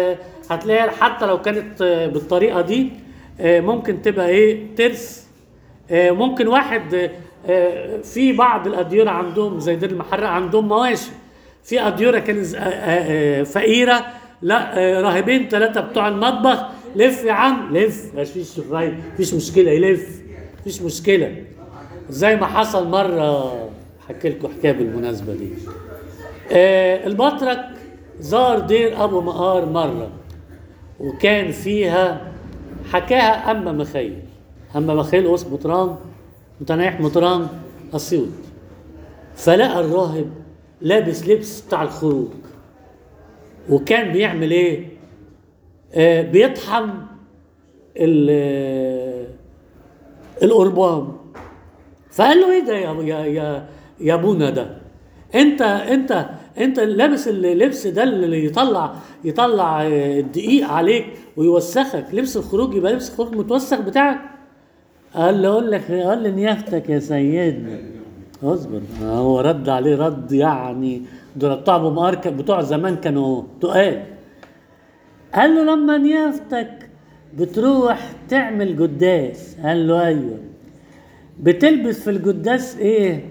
هتلاقي حتى لو كانت آه، بالطريقه دي آه، ممكن تبقى ايه ترس آه، ممكن واحد آه، آه، في بعض الاديره عندهم زي دير المحرق عندهم مواشي في اديره كانت آه، آه، آه، فقيره لا آه، راهبين ثلاثه بتوع المطبخ لف يا عم لف مفيش راي مفيش مشكله يلف مفيش مشكله زي ما حصل مره حكي لكم حكايه بالمناسبه دي آه البطرك زار دير ابو مقار مره وكان فيها حكاها اما مخيل اما مخيل اسمه مطران متنايح مطران اسيوط فلقى الراهب لابس لبس بتاع الخروج وكان بيعمل ايه آه بيطحن ال- آه، القربان فقال له ايه ده يا يا يا يا ابونا ده انت انت انت لابس اللبس ده اللي يطلع يطلع آه، الدقيق عليك ويوسخك لبس الخروج يبقى لبس الخروج متوسخ بتاعك قال له اقول لك قال لي نيافتك يا سيدنا اصبر هو رد عليه رد يعني دول بتوع ابو مقار كان- بتوع زمان كانوا تقال قال له لما نيافتك بتروح تعمل قداس قال له ايوه بتلبس في القداس ايه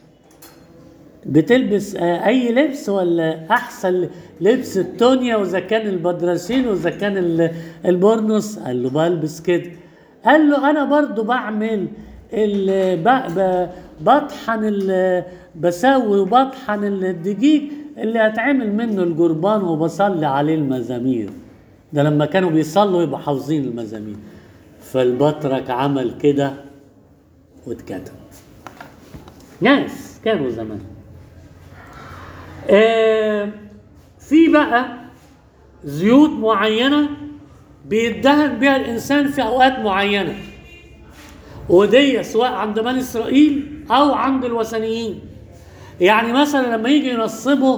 بتلبس آه، اي لبس ولا احسن لبس التونيا واذا كان البدرسين واذا كان ال- البورنوس قال له بلبس كده قال له انا برضو بعمل ال- ب- ب- بطحن ال- بسوي وبطحن الدقيق اللي هتعمل منه القربان وبصلي عليه المزامير ده لما كانوا بيصلوا يبقوا حافظين المزامير فالبطرك عمل كده واتكتب ناس كانوا زمان آه في بقى زيوت معينة بيدهن بها الإنسان في أوقات معينة ودي سواء عند بني إسرائيل أو عند الوثنيين يعني مثلا لما يجي ينصبوا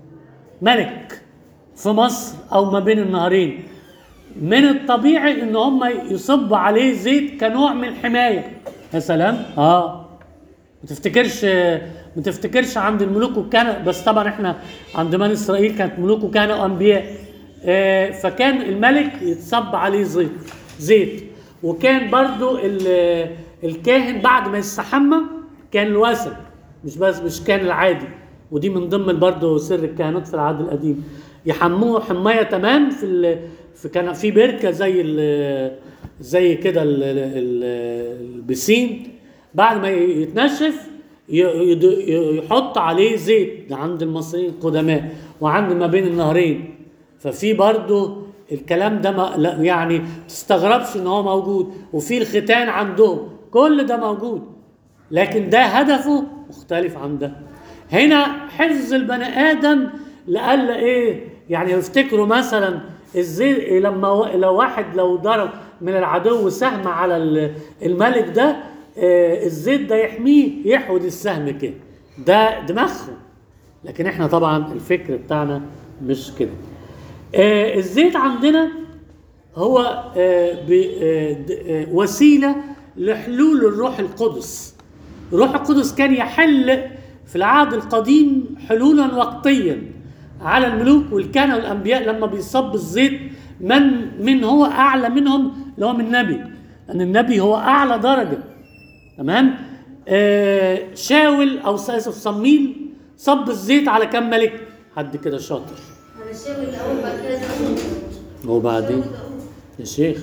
ملك في مصر أو ما بين النهرين من الطبيعي ان هم يصبوا عليه زيت كنوع من الحمايه يا سلام اه ما تفتكرش ما تفتكرش عند الملوك والكهنة بس طبعا احنا عند بني اسرائيل كانت ملوك وكهنة وانبياء آه، فكان الملك يتصب عليه زيت زيت وكان برضو ال- الكاهن بعد ما يستحمى كان الوثن مش بس مش كان العادي ودي من ضمن برضو سر الكهنوت في العهد القديم يحموه حمايه تمام في ال... في كان في بركه زي ال... زي كده ال... ال... البسين بعد ما يتنشف ي- يد- يحط عليه زيت ده عند المصريين القدماء وعند ما بين النهرين ففي برضو الكلام ده ما لا يعني تستغربش ان هو موجود وفي الختان عندهم كل ده موجود لكن ده هدفه مختلف عن ده هنا حفظ البني ادم لألا ايه يعني يفتكروا مثلا ازاي لما و- لو واحد لو ضرب من العدو سهم على ال- الملك ده آه، الزيت ده يحميه يحود السهم كده ده دماغهم لكن احنا طبعا الفكر بتاعنا مش كده آه، الزيت عندنا هو آه، ب- آه، د- آه، وسيله لحلول الروح القدس الروح القدس كان يحل في العهد القديم حلولا وقتيا على الملوك والكهنه والانبياء لما بيصب الزيت من من هو اعلى منهم اللي هو من النبي ان النبي هو اعلى درجه تمام آه شاول او اسف صميل صب الزيت على كم ملك حد كده شاطر انا شاوي الاول بعد كده داوود وبعدين شاوي داوود. يا شيخ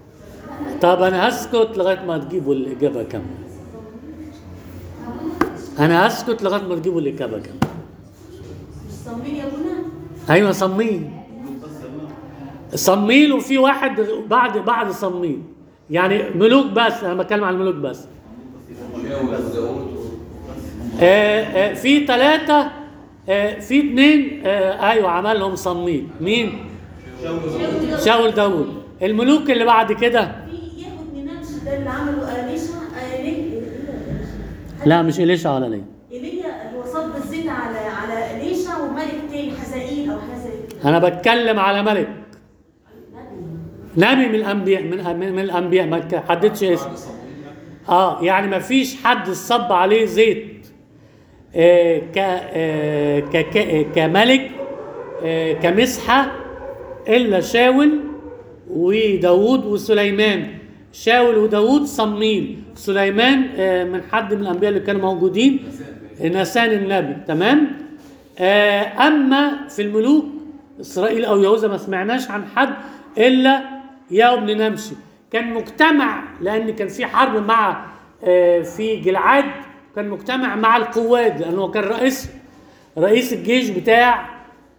طب انا هسكت لغايه ما تجيبوا الاجابه كامله انا هسكت لغايه ما تجيبوا الاجابه كامله مش صميل يا ابونا ايوه صميل صميل وفي واحد بعد بعد صميل يعني ملوك بس انا بتكلم عن الملوك بس شاول وداود آه آه في ثلاثة آه في اثنين آه ايوه عملهم صميل مين؟ شاوي داوود. شاول داوود الملوك اللي بعد كده في ياخد من نفس ده اللي عمله اليشا إيليا لا مش إليشا ولا ليه ايليا هو صب الزيت على على اليشا وملك تاني حزائيل او حاجه زي كده انا بتكلم على ملك نبي. نبي من الانبياء من من, من الانبياء ما حددش اسم اه يعني ما فيش حد صب عليه زيت آه ك آه ك ك- كملك آه كمسحه الا شاول وداوود وسليمان شاول وداوود صميل سليمان آه، من حد من الانبياء اللي كانوا موجودين نسان النبي تمام آه، اما في الملوك اسرائيل او يهوذا ما سمعناش عن حد الا ياو بن نمشي كان مجتمع لان كان في حرب مع آه، في جلعاد كان مجتمع مع القواد لانه كان رئيس رئيس الجيش بتاع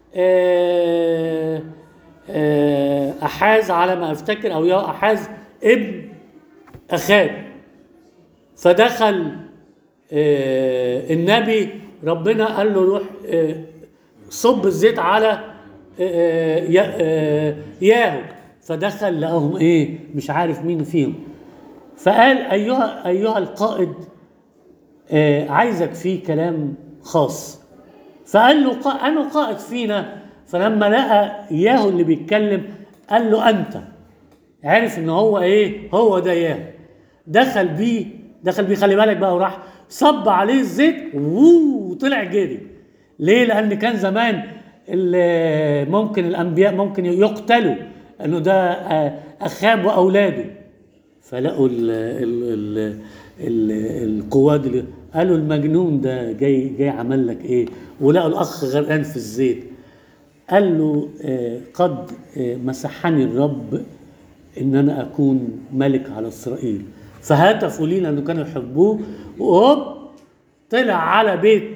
آه، آه، احاز على ما افتكر او يا احاز ابن اخاب فدخل آه، النبي ربنا قال له روح آه، صب الزيت على آه، يا- آه، ياهو فدخل لقاهم ايه مش عارف مين فيهم فقال ايها ايها القائد آه، عايزك فيه كلام خاص فقال له قا- انا قائد فينا فلما لقى ياهو اللي بيتكلم قال له انت عرف ان هو ايه هو ده ياهو دخل بيه دخل بيه خلي بالك بقى وراح صب عليه الزيت ووو، وطلع جري ليه لان كان زمان ال- ممكن الانبياء ممكن يقتلوا انه ده آه، اخاب واولاده فلقوا ال ال ال ال القواد اللي قالوا المجنون ده جاي جاي عمل لك ايه ولقوا الاخ غرقان في الزيت قال له آه، قد آه، مسحني الرب ان انا اكون ملك على اسرائيل فهتفوا لي لانه كانوا يحبوه وهوب طلع على بيت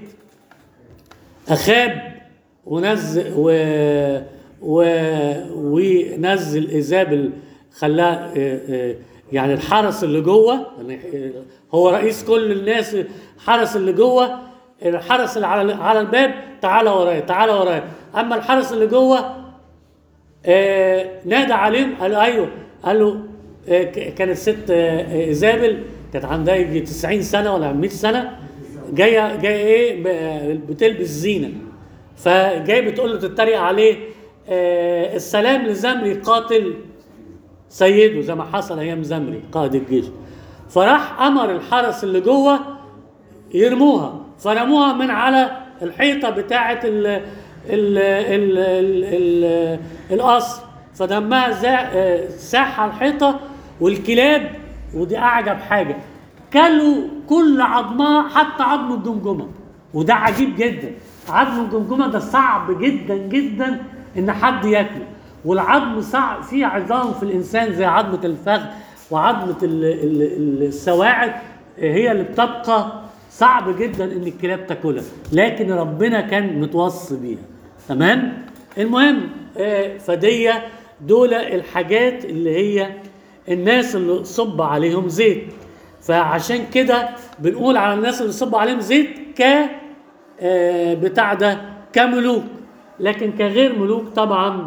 اخاب ونزل و و ونزل ايزابل خلاه آه، آه، يعني الحرس اللي جوه يعني آه، هو رئيس كل الناس الحرس اللي جوه الحرس اللي على على الباب تعالى ورايا تعالى ورايا اما الحرس اللي جوه آه، نادى عليهم قال له ايوه قال له آه، ك- كانت ست آه، ايزابل كانت عندها يجي 90 سنه ولا 100 سنه جايه جايه ايه ب- بتلبس زينه فجاي بتقول له تتريق عليه آه، السلام لزمري قاتل سيده زي ما حصل ايام زمري قائد الجيش فراح امر الحرس اللي جوه يرموها فرموها من على الحيطه بتاعه ال ال ال ال ال القصر فدمها زا- آه، ساح على الحيطه والكلاب ودي اعجب حاجه كلوا كل عظمها حتى عظم الجمجمه وده عجيب جدا عظم الجمجمه ده صعب جدا جدا ان حد ياكله والعظم صعب فيه عظام في الانسان زي عظمه الفخذ وعظمه ال- ال- السواعد هي اللي بتبقى صعب جدا ان الكلاب تاكلها لكن ربنا كان متوصي بيها تمام المهم آه، فدية دول الحاجات اللي هي الناس اللي صب عليهم زيت فعشان كده بنقول على الناس اللي صب عليهم زيت ك آه، بتاع ده كملوك لكن كغير ملوك طبعا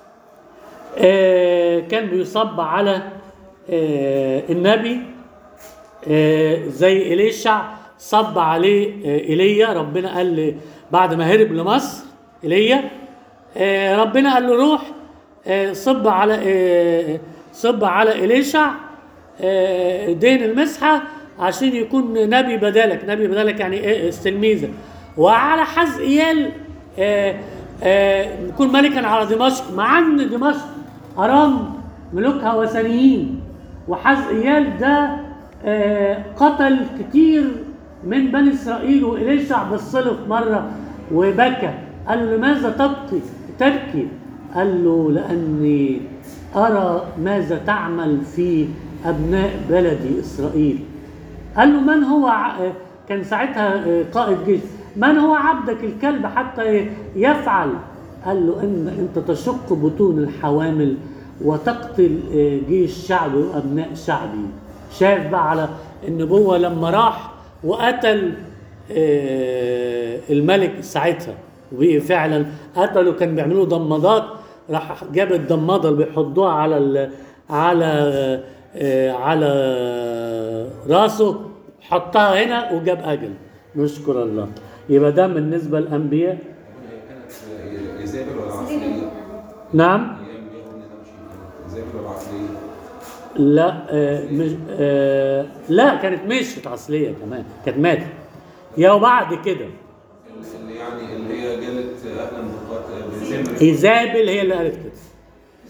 آه، كان بيصب على آه، النبي آه، زي إليشع صب عليه آه، ايليا ربنا قال لي بعد ما هرب لمصر ايليا آه، ربنا قال له روح آه، صب على آه، صب على إليشع آه، دين المسحة عشان يكون نبي بدالك نبي بدالك يعني إيه تلميذك وعلى حزقيال آه، آه، يكون ملكا على دمشق مع ان دمشق ارام ملوكها وثنيين وحزقيال ده آه، قتل كتير من بني اسرائيل واليشع بص له في مره وبكى قال له لماذا تبكي تبكي قال له لاني ارى ماذا تعمل في ابناء بلدي اسرائيل قال له من هو ع- كان ساعتها قائد جيش من هو عبدك الكلب حتى يفعل قال له ان انت تشق بطون الحوامل وتقتل جيش شعبي وابناء شعبي شاف بقى على النبوه لما راح وقتل آه، الملك ساعتها وبقي فعلا قتلوا كان بيعملوا ضمادات راح جاب الضماده اللي بيحطوها على ال على آه، على راسه حطها هنا وجاب اجل نشكر الله يبقى ده بالنسبه للانبياء هي كانت ايزابل ولا عقليه؟ نعم ايام يهود نمشي ايزابل ولا عقليه؟ لا آه مش آه لا كانت مشت عصليه كمان كانت ماتت يا وبعد كده اللي يعني اللي هي جالت اهلا بالقاتل بزمر ايزابل هي اللي قالت كده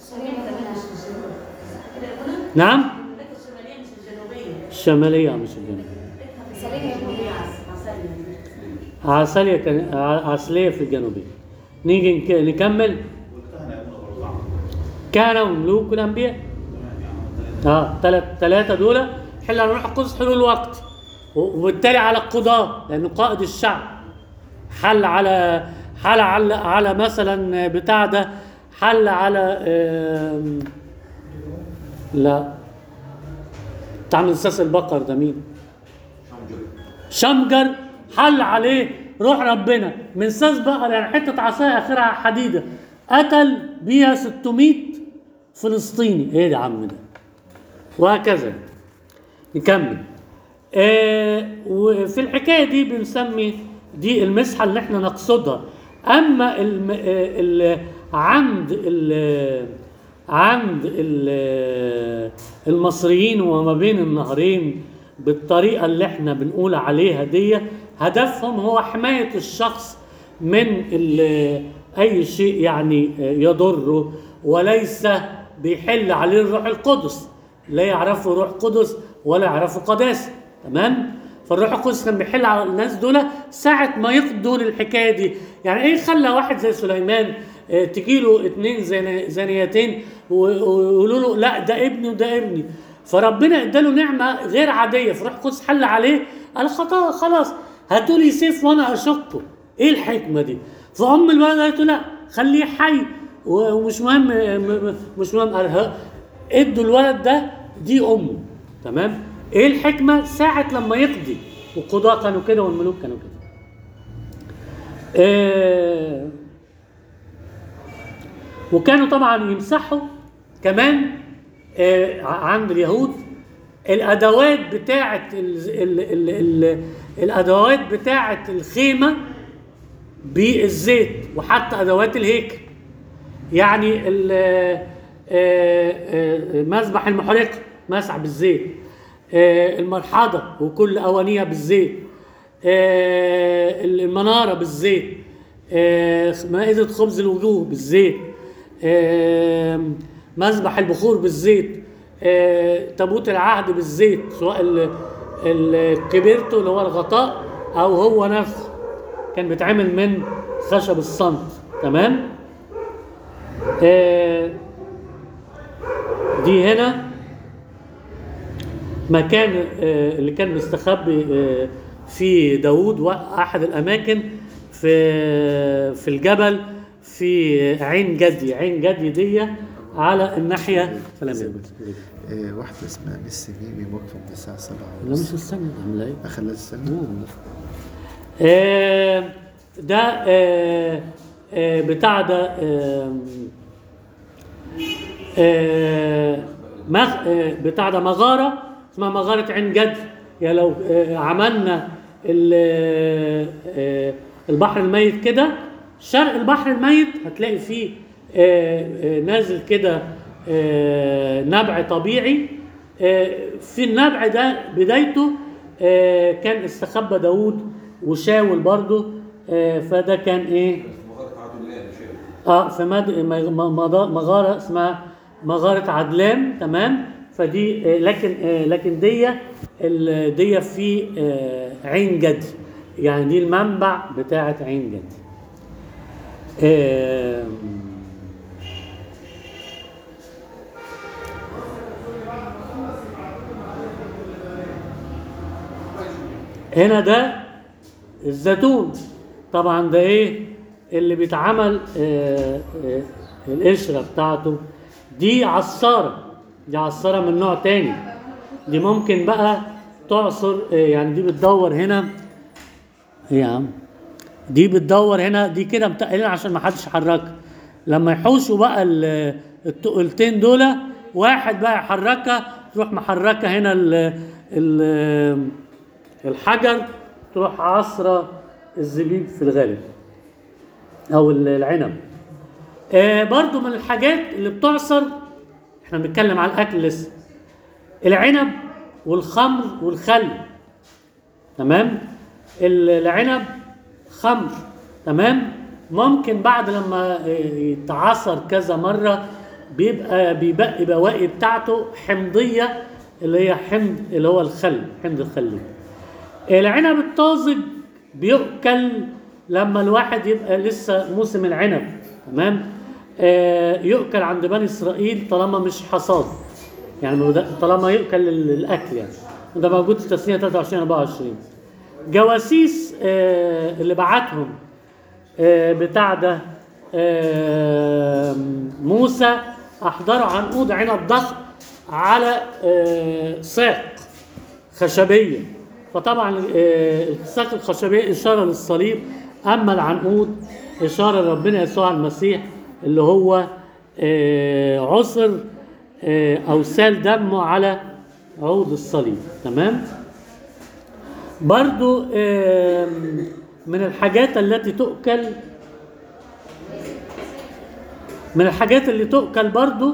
الشمالية كمان مش الجنوب صح كده يا ابونا؟ نعم المملكة الشمالية مش الجنوبية الشمالية مش الجنوبية سليمة يا عسلية عسلية كان ع- عسلية في الجنوبية نيجي نك- نكمل والكهنه يا ابونا برضه عملوا. كهنة وملوك والأنبياء تمام يعني ثلاثة. اه ثلاث ثلاثة دول حل على روح القدس حلول الوقت و- وبالتالي على القضاة لأنه قائد الشعب حل على حل على على مثلا بتاع ده حل على آم، لا بتاع من ساس البقر ده مين؟ شمجر شمجر حل عليه روح ربنا من ساس بقر يعني حته عصايه اخرها حديده قتل بيها 600 فلسطيني ايه ده يا عم ده وهكذا نكمل آه وفي الحكايه دي بنسمي دي المسحه اللي احنا نقصدها اما الم... آه ال... عند ال... عند ال... المصريين وما بين النهرين بالطريقه اللي احنا بنقول عليها دي هدفهم هو حمايه الشخص من ال... اي شيء يعني يضره وليس بيحل عليه الروح القدس لا يعرفوا روح قدس ولا يعرفوا قداسه تمام فالروح القدس كان بيحل على الناس دول ساعة ما يقضوا الحكاية دي يعني ايه خلى واحد زي سليمان آه، تجي له اتنين زنا- زانيتين و- ويقولوا له لا ده ابني وده ابني فربنا اداله نعمة غير عادية فالروح القدس حل عليه قال خطا خلاص هاتوا لي سيف وانا اشقه ايه الحكمة دي فام الولد قالت له لا خليه حي و- ومش مهم م- م- مش مهم قال ها، ادوا الولد ده دي امه تمام ايه الحكمه ساعه لما يقضي والقضاة كانوا كده والملوك كانوا كده آه وكانوا طبعا يمسحوا كمان آه عند اليهود الادوات بتاعه ال ال ال ال الادوات بتاعه الخيمه بالزيت وحتى ادوات الهيكل يعني ال- آه، آه، مذبح المحرقة مسح بالزيت آه، المرحضة وكل أوانيها بالزيت آه، المنارة بالزيت آه، مائدة خبز الوجوه بالزيت آه، مذبح البخور بالزيت آه، تابوت العهد بالزيت سواء ال- الكبيرتو اللي هو الغطاء أو هو نفسه كان بيتعمل من خشب الصمت تمام آه، دي هنا مكان آه، اللي كان مستخبي آه، في داوود واحد الاماكن في في الجبل في عين جدي عين جدي دي على الناحيه سلام يا بنت. إيه واحدة اسمها ميسي ميمي موقفة من الساعة سبعة لا مش ونص السنة عامله ايه أخلها السنة آه، ده آه، آه، بتاع ده آه، آه، مغ- آه، بتاع ده مغارة اسمها مغارة عين جد يعني لو آه، عملنا ال- آه، البحر الميت كده شرق البحر الميت هتلاقي فيه آه، آه، نازل كده آه، نبع طبيعي آه، في النبع ده بدايته آه، كان استخبى داوود وشاول برضه آه، فده كان ايه مغارة عدو الله يا شيخ اه في مد... م- م- مضا- مغاره اسمها مغاره عدلان تمام فدي آه، لكن آه، لكن دي ال- دي في آه، عين جدي يعني دي المنبع بتاعه عين جدي آم، هنا ده الزيتون طبعا ده ايه اللي بيتعمل آه آه القشره بتاعته دي عصاره دي عصاره من نوع تاني دي ممكن بقى تعصر آه يعني دي بتدور هنا ايه يا عم دي بتدور هنا دي كده متقلين عشان ما حدش يحركها لما يحوشوا بقى ال- التقلتين دول واحد بقى يحركها تروح محركه هنا ال ال الحجر تروح عصرة الزبيب في الغالب او ال- العنب آه برضو من الحاجات اللي بتعصر احنا بنتكلم على الاكل لسه العنب والخمر والخل تمام ال- العنب خمر تمام ممكن بعد لما يتعصر كذا مرة بيبقى بيبقى بواقي بتاعته حمضيه اللي هي حمض اللي هو الخل حمض الخلي العنب الطازج بيؤكل لما الواحد يبقى لسه موسم العنب تمام آه يؤكل عند بني اسرائيل طالما مش حصاد يعني مد- طالما يؤكل لل- الاكل يعني ده موجود في تسنيه 23 24 جواسيس آه اللي بعتهم آه بتاع ده آه موسى احضروا عنقود عنب ضخم على آه ساق خشبيه فطبعا آه، الساق الخشبيه اشاره للصليب اما العنقود اشاره لربنا يسوع المسيح اللي هو آه، عصر آه، او سال دمه على عود الصليب تمام برضو آم، من الحاجات التي تؤكل من الحاجات اللي تؤكل برضو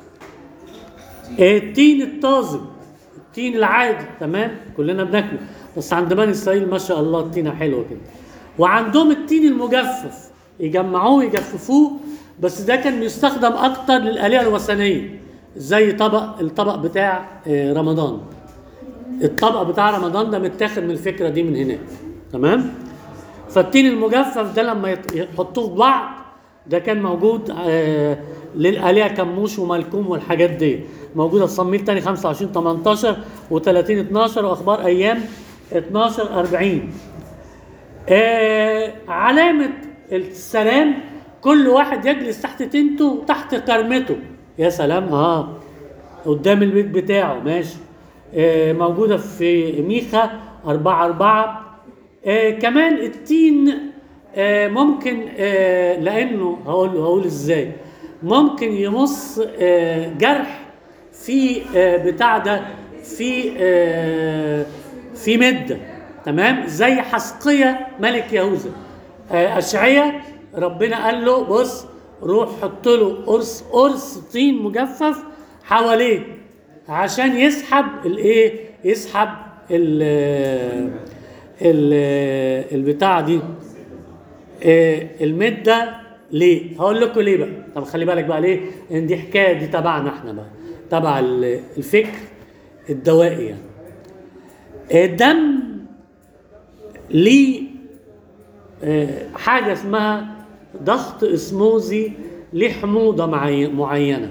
التين الطازج التين العادي تمام كلنا بناكله بس عند بني اسرائيل ما شاء الله التينه حلوه كده وعندهم التين المجفف يجمعوه يجففوه بس ده كان بيستخدم اكتر للالهه الوثنيه زي طبق الطبق بتاع آه، رمضان الطبق بتاع رمضان ده متاخد من الفكره دي من هناك تمام فالتين المجفف ده لما يط- يحطوه في بعض ده كان موجود آه للآلهة كموش وملكوم والحاجات دي موجودة في صميل تاني 25 18 و30 12 وأخبار أيام 12 40 آه علامة السلام كل واحد يجلس تحت تنته تحت كرمته يا سلام اه قدام البيت بتاعه ماشي آه موجودة في ميخا 4 4 آه كمان التين آه ممكن آه لانه هقول هقول ازاي ممكن يمص آه جرح في آه بتاع ده في آه في مده تمام زي حسقية ملك يهوذا آه اشعيا ربنا قال له بص روح حط له قرص قرص طين مجفف حواليه عشان يسحب الايه يسحب ال ال البتاع دي آه، المده ليه؟ هقول لكم ليه بقى طب خلي بالك بقى ليه؟ ان دي حكايه دي تبعنا احنا بقى تبع ال- الفكر الدوائي يعني الدم ليه آه، حاجه اسمها ضغط اسموزي لحموضه معي- معينه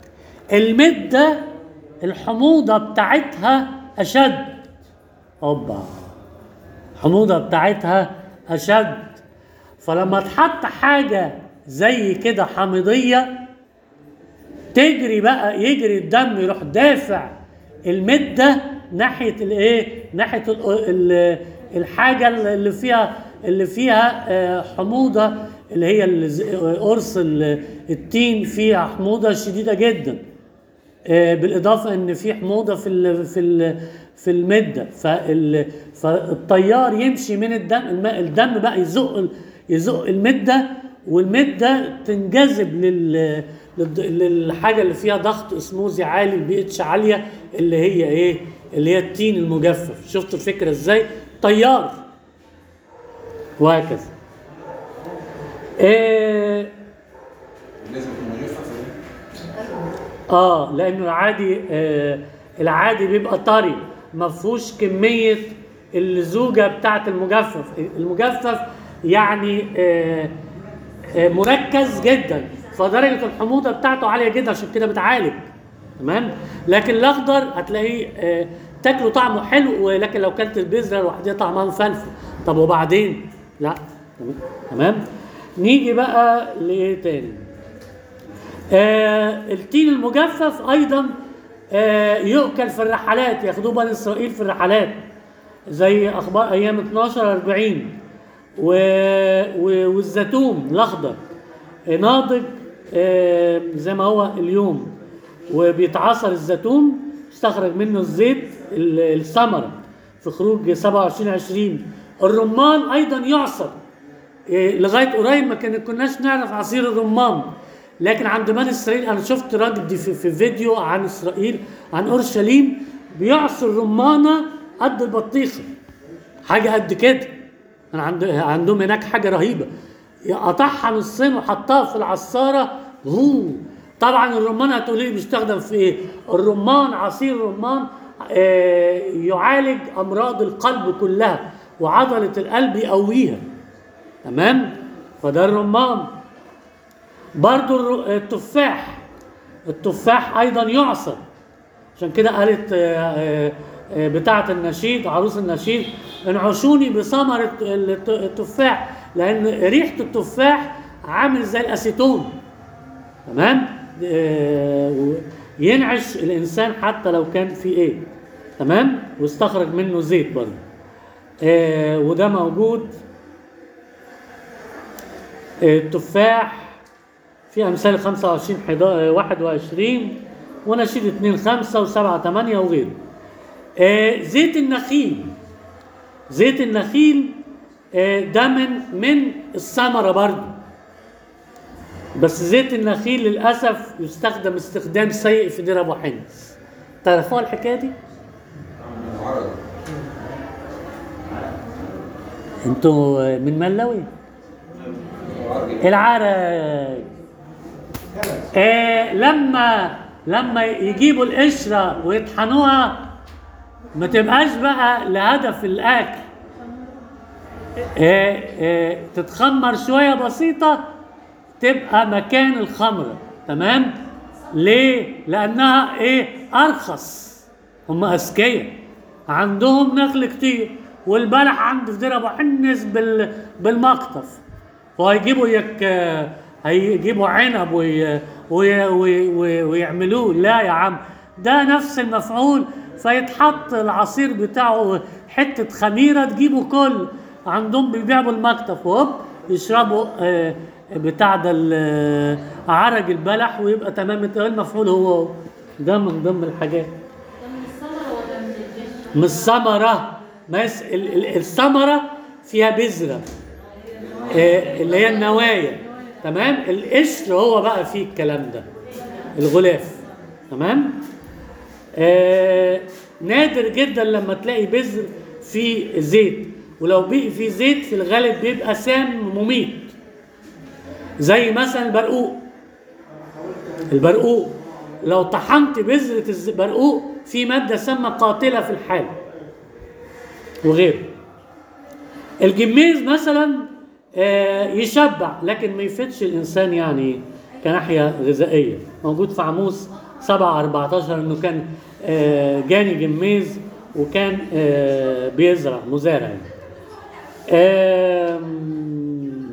المده الحموضه بتاعتها اشد اوبا الحموضه بتاعتها اشد فلما تحط حاجه زي كده حامضيه تجري بقى يجري الدم يروح دافع المده ناحيه الايه ناحيه ال ال الحاجه اللي فيها اللي فيها آه، حموضه اللي هي الز- قرص ال- التين فيها حموضه شديده جدا آه، بالاضافه ان في حموضه في ال في ال في المده فال فالتيار يمشي من الدم الم- الدم بقى يزق ال- يزق المده والمده تنجذب لل للض- للحاجه اللي فيها ضغط اسموزي عالي البي اتش عاليه اللي هي ايه؟ اللي هي التين المجفف شفت الفكره ازاي؟ تيار وهكذا. إيه لازم يكون مجفف اه لانه العادي آه العادي بيبقى طري ما فيهوش كميه اللزوجه بتاعه المجفف المجفف يعني آه آه مركز جدا فدرجه الحموضه بتاعته عاليه جدا عشان كده بتعالج تمام لكن الاخضر هتلاقيه آه تاكله طعمه حلو ولكن لو كلت البذره لوحدها طعمها مفلفل طب وبعدين لا تمام نيجي بقى لايه تاني آه التين المجفف ايضا آه يؤكل في الرحلات ياخدوه بني اسرائيل في الرحلات زي اخبار ايام 12 40 و... و... والزيتون الاخضر آه، ناضج آه زي ما هو اليوم وبيتعصر الزيتون يستخرج منه الزيت ال- الثمره في خروج 27 20 الرمان ايضا يعصر إيه، لغايه قريب ما كنا كناش نعرف عصير الرمان لكن عند بني اسرائيل انا شفت راجل دي في, في فيديو عن اسرائيل عن اورشليم بيعصر رمانه قد البطيخه حاجه قد كده انا عند عندهم هناك حاجه رهيبه قطعها نصين وحطها في العصاره هو طبعا الرمان هتقولي لي بيستخدم في ايه الرمان عصير الرمان آه، يعالج امراض القلب كلها وعضله القلب يقويها تمام فده الرمان برضو الر- التفاح التفاح ايضا يعصر عشان كده قالت آه، آه، آه، بتاعة النشيد عروس النشيد انعشوني بثمرة الت- التفاح لأن ريحة التفاح عامل زي الأسيتون تمام آه، و- ينعش الإنسان حتى لو كان في إيه تمام واستخرج منه زيت برضه آه، وده موجود آه، التفاح في امثال 25 حدا- 21 ونشيد 2 5 و7 8 وغيره. آه زيت النخيل زيت النخيل آه ده من من الثمره برضه بس زيت النخيل للاسف يستخدم استخدام سيء في دير ابو حنس تعرفوها الحكايه دي؟ العرض انتوا من ملاوي؟ العرض العرق آه لما لما يجيبوا القشرة ويطحنوها ما تبقاش بقى لهدف الأكل آه آه تتخمر شوية بسيطة تبقى مكان الخمرة تمام ليه لأنها إيه أرخص هم أذكياء عندهم نخل كتير والبلح عنده في دير أبو حنس بال بالمقطف وهيجيبوا يك هيجيبوا عنب وي... وي... وي... وي... ويعملوه لا يا عم ده نفس المفعول فيتحط العصير بتاعه حتة خميرة تجيبه كل عندهم بيبيعوا بالمكتب وهوب يشربوا آه، بتاع ده ال- عرج البلح ويبقى تمام المفعول هو ده من ضمن الحاجات ده من الثمرة ولا من الجسم؟ من الثمرة مس... ال- ال- الثمرة فيها بذرة آه، اللي هي النوايا تمام القشر هو بقى فيه الكلام ده الغلاف تمام آه نادر جدا لما تلاقي بذر في زيت ولو بقي في زيت في الغالب بيبقى سام مميت زي مثلا البرقوق البرقوق لو طحنت بذرة البرقوق في مادة سامة قاتلة في الحال وغيره الجميز مثلا آه، يشبع لكن ما يفيدش الانسان يعني كناحيه غذائيه موجود في عموس 7 14 انه كان آه، جاني جميز وكان آه، بيزرع مزارع يعني. آم،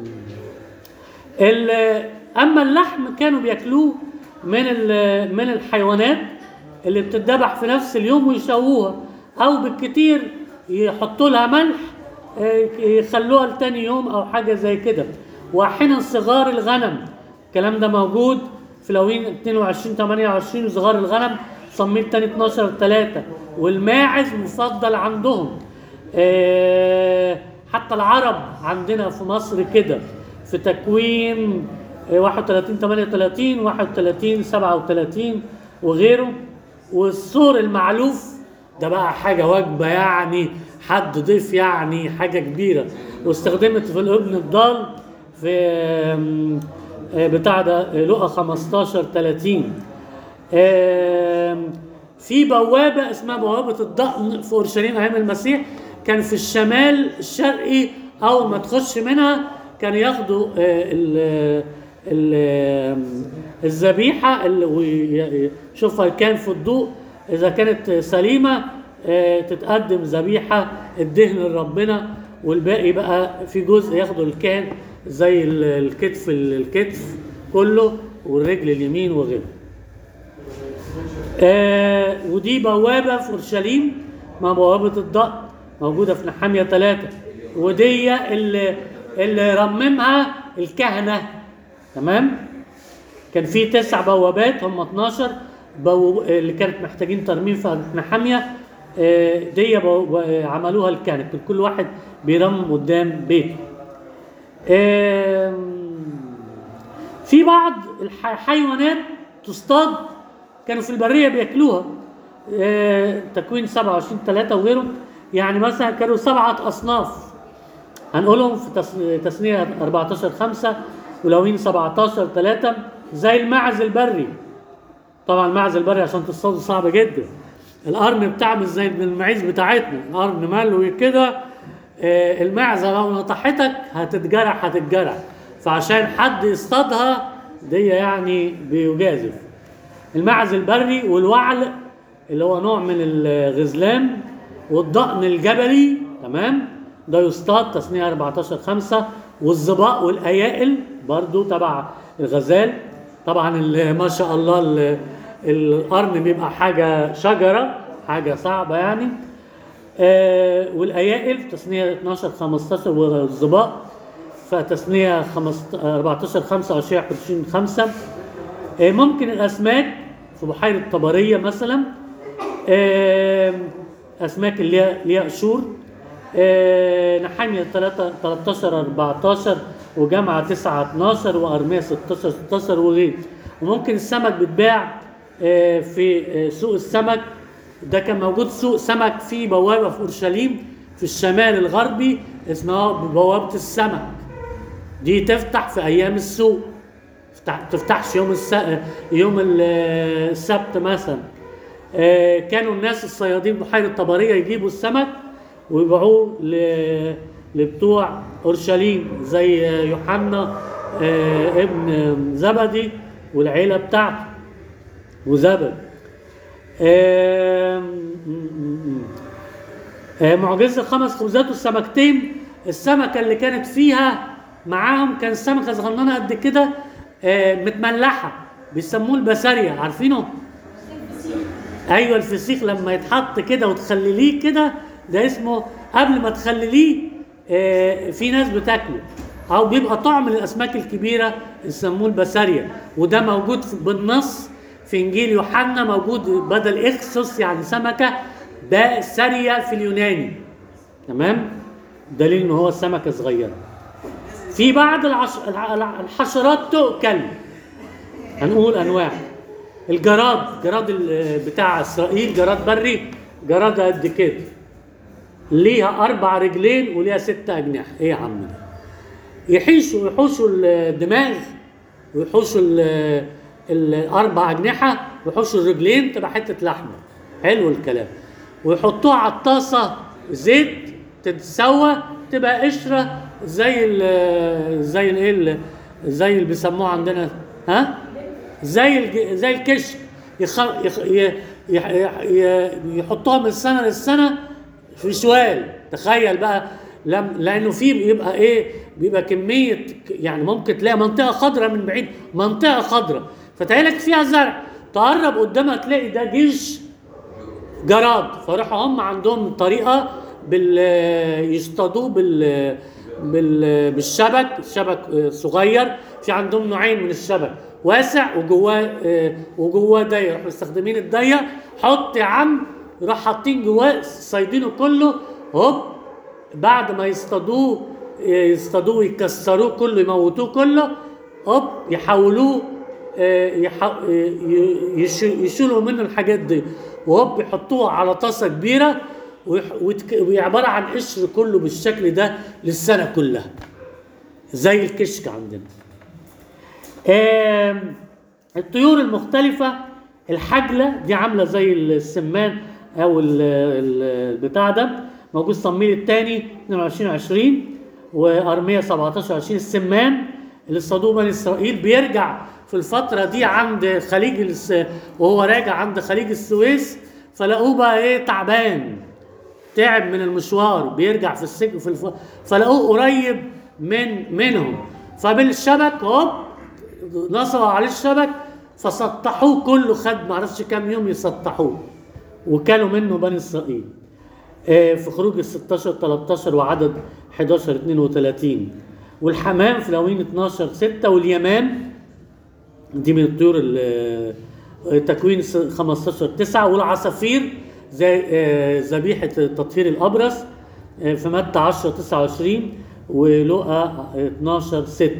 ال- اما اللحم كانوا بياكلوه من ال- من الحيوانات اللي بتتذبح في نفس اليوم ويشووها او بالكتير يحطوا لها ملح آه، يخلوها لتاني يوم او حاجه زي كده واحيانا صغار الغنم الكلام ده موجود في لوين 22 28 صغار الغنم صميت تاني 12 3 والماعز مفضل عندهم آه، حتى العرب عندنا في مصر كده في تكوين آه، 31 38 31 37 وغيره والسور المعلوف ده بقى حاجة وجبة يعني حد ضيف يعني حاجة كبيرة واستخدمت في الابن الضال في آم، آه، بتاع ده آه، لقا 15 30 آم، في بوابة اسمها بوابة الضأن في أورشليم أيام المسيح كان في الشمال الشرقي أول ما تخش منها كانوا ياخدوا آه، ال- ال- الذبيحة اللي ويشوفها كان في الضوء إذا كانت سليمة آه، تتقدم ذبيحة الدهن لربنا والباقي بقى في جزء ياخده الكاهن زي ال- الكتف الكتف كله والرجل اليمين وغيره آه ودي بوابة في أورشليم مع بوابة الضأن موجودة في نحامية ثلاثة ودي اللي, اللي رممها الكهنة تمام كان في تسع بوابات هم 12 بو... اللي كانت محتاجين ترميم في نحامية آه، دي بو... بو- عملوها الكهنة كان كل واحد بيرمم قدام بيته آم، في بعض الحيوانات تصطاد كانوا في البريه بياكلوها آه، تكوين 27 3 وغيره يعني مثلا كانوا سبعه اصناف هنقولهم في تس- تثنيه 14 5 ولوين 17 3 زي الماعز البري طبعا الماعز البري عشان تصطاده صعب جدا القرن بتاع مش زي المعيز بتاعتنا القرن ملوي كده آه، المعزه لو نطحتك هتتجرح هتتجرح فعشان حد يصطادها دي يعني بيجازف المعز البري والوعل اللي هو نوع من الغزلان والضأن الجبلي تمام ده يصطاد تصنيع 14 5 والظباء والايائل برضو تبع الغزال طبعا ال- ما شاء الله ال- القرن بيبقى حاجه شجره حاجه صعبه يعني آه والايائل تصنيع 12 15 والظباء فتسنية 15 14 25 21 5 آه، ممكن الاسماك في بحيره طبريه مثلا آه، اسماك اللي هي اللي هي قشور آه، نحاميه 3 13 14 وجامعه 9 12 وارميه 16 16 وغير وممكن السمك بيتباع آه، في آه، سوق السمك ده كان موجود سوق سمك في بوابه في اورشليم في الشمال الغربي اسمها بوابه السمك دي تفتح في ايام السوق تفتح تفتحش يوم الس... يوم ال- السبت مثلا آه، كانوا الناس الصيادين بحيره طبريه يجيبوا السمك ويبيعوه ل... لبتوع اورشليم زي يوحنا آه، ابن زبدي والعيله بتاعته وزبد آم، م- م- م. آه، معجزة الخمس خبزات والسمكتين السمكة اللي كانت فيها معاهم كان سمكة صغننة قد كده آه، متملحة بيسموه البسارية عارفينه؟ ايوه الفسيخ لما يتحط كده وتخلليه كده ده اسمه قبل ما تخلليه آه، في ناس بتاكله او بيبقى طعم من الاسماك الكبيره يسموه البسارية وده موجود في- بالنص في انجيل يوحنا موجود بدل اخسس يعني سمكه ده سارية في اليوناني تمام دليل ان هو سمكه صغيره في بعض العش... الع- الع- الحشرات تؤكل هنقول انواع الجراد جراد ال- بتاع اسرائيل جراد بري جراد قد كده ليها اربع رجلين وليها ست اجنحه ايه يا عم ده يحيشوا يحوشوا الدماغ ويحوشوا ال- الاربع اجنحه ويحوشوا الرجلين تبقى حته لحمه حلو الكلام ويحطوها على الطاسه زيت تتسوى تبقى قشره زي ال زي الايه ال- زي اللي بيسموه عندنا ها زي الج- زي الكشك يخ... يخ... ي... يح... ي... يحطوها من سنه للسنه في شوال تخيل بقى لم... لانه في بيبقى ايه بيبقى كميه ك- يعني ممكن تلاقي منطقه خضراء من بعيد منطقه خضراء فتهيألك فيها زرع تقرب قدامها تلاقي ده جيش جراد فراحوا هم عندهم طريقه بال يصطادوه بال بال بالشبك الشبك آه، صغير في عندهم نوعين من الشبك واسع وجواه آه، وجواه ضيق راحوا مستخدمين الضيق حط يا عم راح حاطين جواه صيدينه كله هوب بعد ما يصطادوه آه، يصطادوه ويكسروه كله يموتوه كله هوب يحولوه آه، يح- آه، ي- يش- يشيلوا منه الحاجات دي وهوب يحطوها على طاسه كبيره ويح- ويتك- وعباره عن قشر كله بالشكل ده للسنه كلها زي الكشك عندنا آم، الطيور المختلفة الحجلة دي عاملة زي السمان أو ال- ال- البتاع ده موجود صميل الثاني 22 20 وأرمية 17 20 السمان اللي صادوه بني إسرائيل بيرجع في الفترة دي عند خليج الس... وهو راجع عند خليج السويس فلقوه بقى إيه تعبان تعب من المشوار بيرجع في السجن في الف... فلقوه قريب من منهم فبالشبك هوب نصبوا عليه الشبك فسطحوه كله خد معرفش كام يوم يسطحوه وكلوا منه بني اسرائيل آه، في خروج ال 16 13 وعدد 11 32 والحمام في لاوين 12 6 واليمام دي من الطيور ال- تكوين س- 15 9 والعصافير زي آه، ذبيحه تطهير الابرص آه، في متى 10 29 ولقى 12 6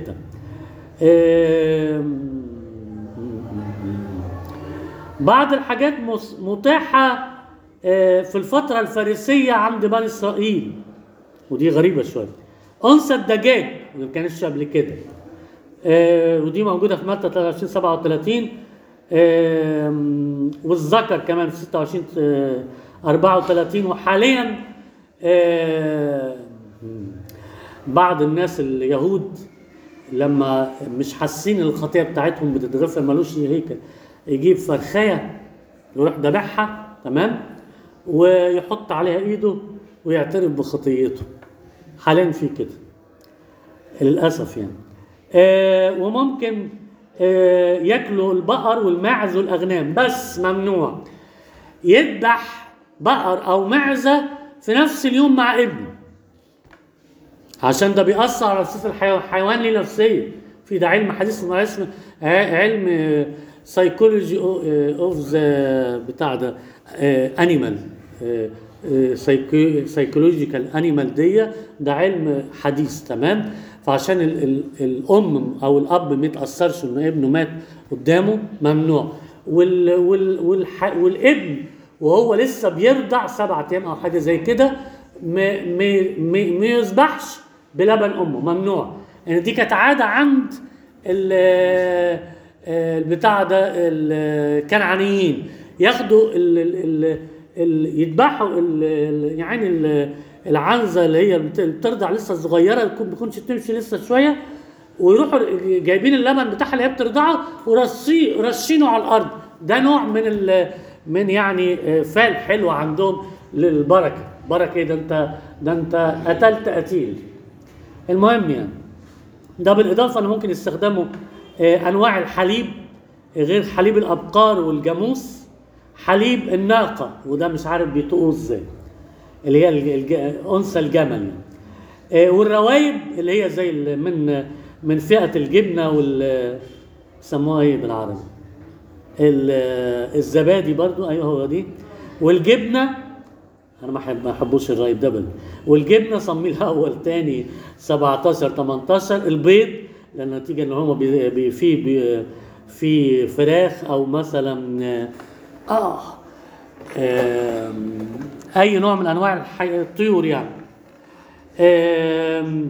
بعض الحاجات مس- متاحه آه، في الفتره الفارسيه عند بني اسرائيل ودي غريبه شويه انثى الدجاج ما كانتش قبل كده آه ودي موجوده في متى 23 37 آم، والذكر كمان في 26 آه، 34 وحاليا آه، بعض الناس اليهود لما مش حاسين ان الخطيه بتاعتهم بتتغفر ملوش هيكل يجيب فرخايه يروح ذبحها تمام ويحط عليها ايده ويعترف بخطيته حاليا في كده للاسف يعني آه وممكن آه ياكلوا البقر والماعز والاغنام بس ممنوع يذبح بقر او معزه في نفس اليوم مع ابنه عشان ده بيأثر على نفسية الحيوان الحيوان ليه نفسية في ده علم حديث اسمه اسمه ع- علم سايكولوجي اوف ذا بتاع ده انيمال سايكولوجيكال انيمال دي ده علم حديث تمام فعشان ال ال الام او الاب ما يتاثرش ان ابنه مات قدامه ممنوع وال وال والح والابن وهو لسه بيرضع سبعة ايام او حاجه زي كده ما ما ما ما يذبحش بلبن امه ممنوع يعني دي كانت عاده عند ال- البتاع ده الكنعانيين ياخدوا ال ال ال ال يذبحوا ال- ال- يعني ال- العنزه اللي هي بت- بترضع لسه صغيره ما بتكونش تمشي لسه شويه ويروحوا جايبين اللبن بتاعها اللي هي بترضعه ورصيه رشينه على الارض ده نوع من ال من يعني فال حلو عندهم للبركه بركه إيه ده انت ده انت قتلت قتيل المهم يعني ده بالاضافه ان ممكن يستخدموا آه، انواع الحليب غير حليب الابقار والجاموس حليب الناقه وده مش عارف بيطقوه ازاي اللي هي الج- الج- انثى الجمل يعني. آه، والروايب اللي هي زي ال- من من فئه الجبنه وال بيسموها ايه بالعربي؟ ال- الزبادي برضو ايوه هو دي والجبنه انا ما احب ما احبوش الرايب دبل والجبنه صمي لها اول تاني 17 18 البيض لان نتيجه ان هم بي بي في بي في فراخ او مثلا اه آم، اي نوع من انواع الحي... الطيور يعني آم،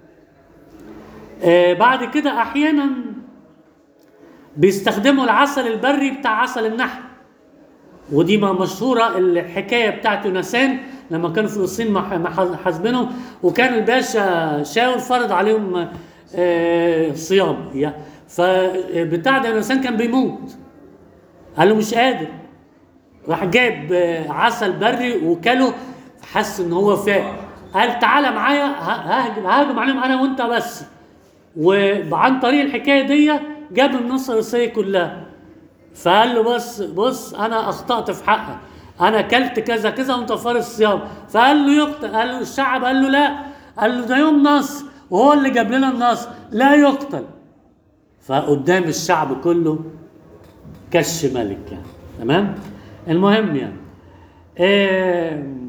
آه بعد كده احيانا بيستخدموا العسل البري بتاع عسل النحل ودي ما مشهورة الحكاية بتاعت يونسان لما كانوا في الصين مح- مح- حاسبينهم وكان الباشا شاول فرض عليهم آه، صيام يا- فبتاع ده يونسان كان بيموت قال له مش قادر راح جايب آه، عسل بري وكله حس ان هو فاق قال تعالى معايا ه- ههجم ههجم عليهم انا وانت بس وعن طريق الحكايه دي جاب النص الرئيسيه كلها فقال له بص بص انا اخطات في حقك انا اكلت كذا كذا وانت فارض الصيام فقال له يقتل قال له الشعب قال له لا قال له ده يوم نصر وهو اللي جاب لنا النصر لا يقتل فقدام الشعب كله كش ملك يعني تمام المهم يعني آم،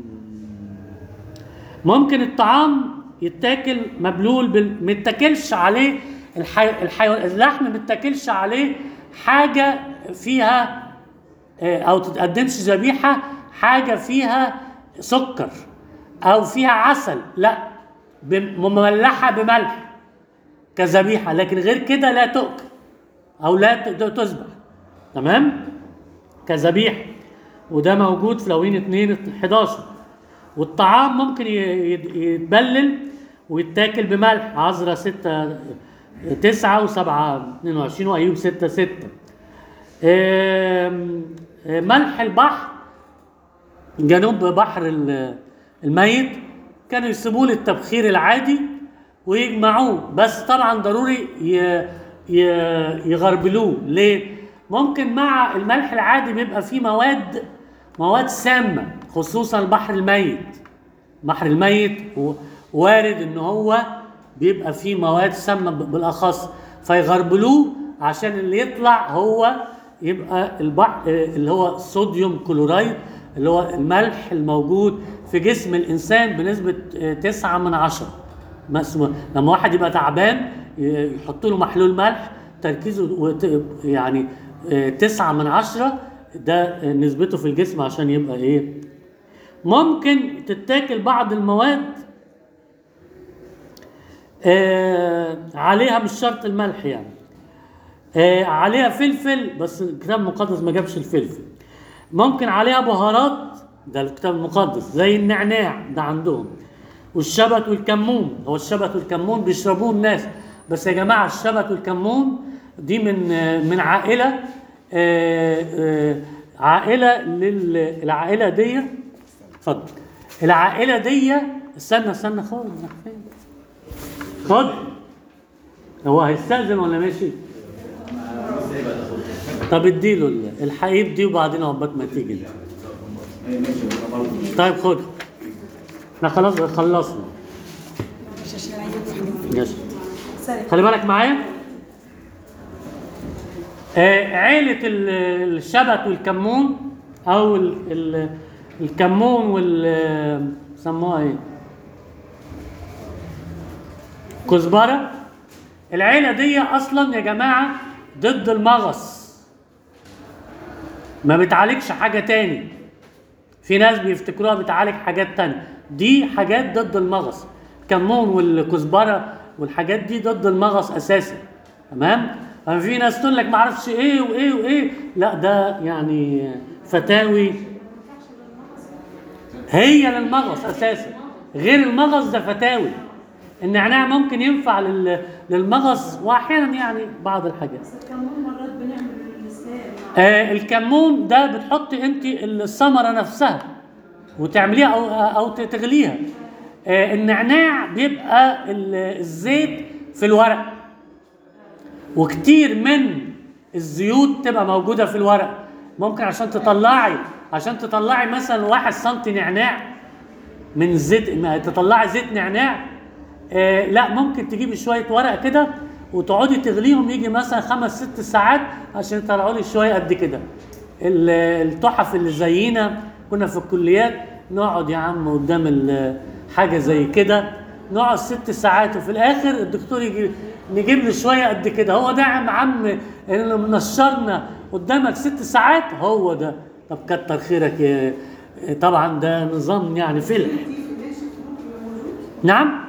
ممكن الطعام يتاكل مبلول بال... ما يتاكلش عليه الحي... الحيوان اللحم ما يتاكلش عليه حاجه فيها آه، او تتقدمش ذبيحه حاجه فيها سكر او فيها عسل لا بم- مملحه بملح كذبيحه لكن غير كده لا تؤكل او لا ت- تذبح تمام كذبيحه وده موجود في لوين 2 11 والطعام ممكن ي- ي- يتبلل ويتاكل بملح عذرة 6 9 و7 22 وايوب 6 6 ملح البحر جنوب بحر ال- الميت كانوا يسيبوه للتبخير العادي ويجمعوه بس طبعا ضروري ي- ي- يغربلوه ليه؟ ممكن مع الملح العادي بيبقى فيه مواد مواد سامة خصوصا البحر الميت البحر الميت و- وارد ان هو بيبقى فيه مواد سامة ب- بالاخص فيغربلوه عشان اللي يطلع هو يبقى البحر اللي هو صوديوم كلورايد اللي هو الملح الموجود في جسم الانسان بنسبه آه، تسعة من عشرة مثلا لما واحد يبقى تعبان ي- يحط له محلول ملح تركيزه وت- يعني آه، تسعة من عشرة ده آه، نسبته في الجسم عشان يبقى ايه ممكن تتاكل بعض المواد آه عليها مش شرط الملح يعني آه عليها فلفل بس الكتاب المقدس ما جابش الفلفل ممكن عليها بهارات ده الكتاب المقدس زي النعناع ده عندهم والشبت والكمون هو الشبت والكمون بيشربوه الناس بس يا جماعه الشبت والكمون دي من آه، من عائله آه، آه، عائله للعائله دي اتفضل العائله دي استنى استنى خالص راح فين؟ خد هو هيستأذن ولا ماشي؟ طب اديله ال- الحقيب دي وبعدين عقبال ما تيجي دي. طيب خد احنا خلاص خلصنا مش عشان عايزة تروح ماشي سلام خلي بالك معايا آه عيلة ال- الشبت والكمون أو ال ال الكمون وال سموها إيه؟ كزبرة العيلة دي أصلا يا جماعة ضد المغص ما بتعالجش حاجة تاني في ناس بيفتكروها بتعالج حاجات تانية دي حاجات ضد المغص الكمون والكزبرة والحاجات دي ضد المغص اساسا تمام أما في ناس تقول لك ما اعرفش ايه وايه وايه لا ده يعني فتاوي هي للمغص اساسا غير المغص ده فتاوي النعناع ممكن ينفع لل- للمغص واحيانا يعني بعض الحاجات كمان مرات بنعمل الاسلام آه الكمون ده بتحط انت الثمره نفسها وتعمليها او او تغليها آه النعناع بيبقى ال- الزيت في الورق وكتير من الزيوت تبقى موجوده في الورق ممكن عشان تطلعي عشان تطلعي مثلا واحد سنتي نعناع من الزيت ما تطلعي زيت نعناع آه لا ممكن تجيبي شويه ورق كده وتقعدي تغليهم يجي مثلا خمس ست ساعات عشان يطلعوا لي شويه قد كده ال- التحف اللي زينا كنا في الكليات نقعد يا عم قدام ال- حاجه زي كده نقعد ست ساعات وفي الاخر الدكتور يجي نجيب له شويه قد كده هو ده يا عم عم اللي منشرنا قدامك ست ساعات هو ده طب كتر خيرك يا طبعا ده نظام يعني فلح نعم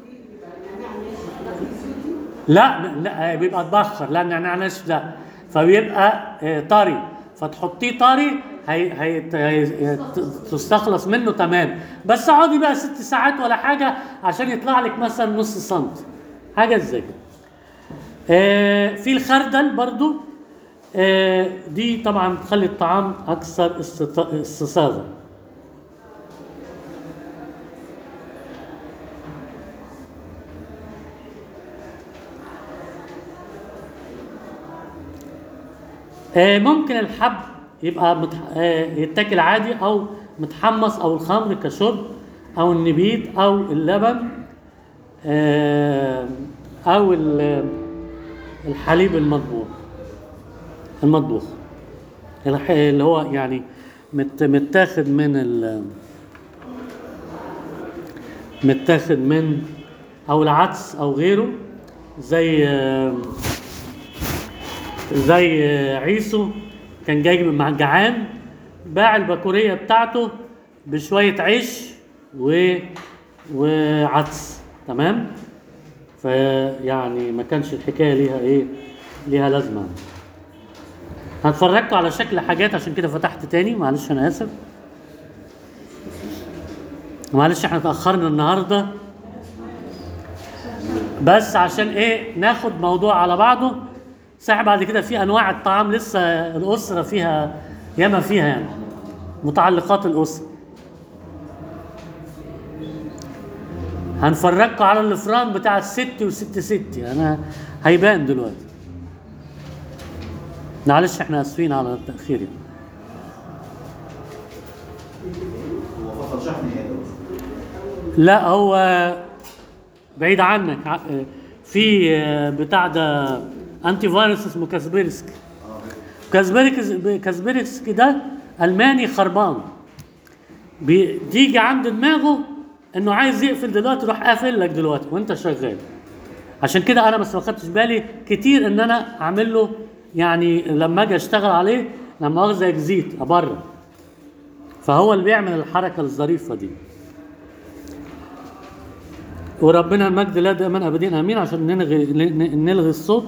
لا لا بيبقى اتبخر لا النعناع ناشف لا فبيبقى آه، طري فتحطيه طري هي هي هي- تستخلص منه تمام بس اقعدي بقى ست ساعات ولا حاجه عشان يطلع لك مثلا نص سنتي حاجه زي كده آه، في الخردل برضو آه، دي طبعا بتخلي الطعام اكثر استط- استصاغه آه، ممكن الحب يبقى متح... آه، يتاكل عادي او متحمص او الخمر كشرب او النبيذ او اللبن آه، او ال- الحليب المطبوخ المطبوخ الح- اللي هو يعني مت... متاخد من ال... متاخد من او العدس او غيره زي آه، زي عيسو كان جاي مع جعان باع البكورية بتاعته بشوية عيش و... وعدس تمام فيعني ما كانش الحكاية ليها ايه ليها لازمة هتفرجكم على شكل حاجات عشان كده فتحت تاني معلش انا اسف معلش احنا اتأخرنا النهارده بس عشان ايه ناخد موضوع على بعضه صح بعد كده في انواع الطعام لسه الاسره فيها ياما فيها يعني متعلقات الاسره هنفرجكم على الفران بتاع الست وست ستي انا هيبان دلوقتي معلش احنا اسفين على التاخير يعني. هو فصل شحن ايه ده؟ لا هو بعيد عنك ع- في بتاع ده انتي فيروس اسمه كاسبيرسكي كاسبيرسكي كاسبيرسكي ده الماني خربان بتيجي عند دماغه انه عايز يقفل دلوقتي يروح قافل لك دلوقتي وانت شغال عشان كده انا بس ما خدتش بالي كتير ان انا اعمل له يعني لما اجي اشتغل عليه لما اخذ اكزيت ابرر فهو اللي بيعمل الحركه الظريفه دي وربنا المجد لا دائما ابدين امين عشان نلغي نلغي الصوت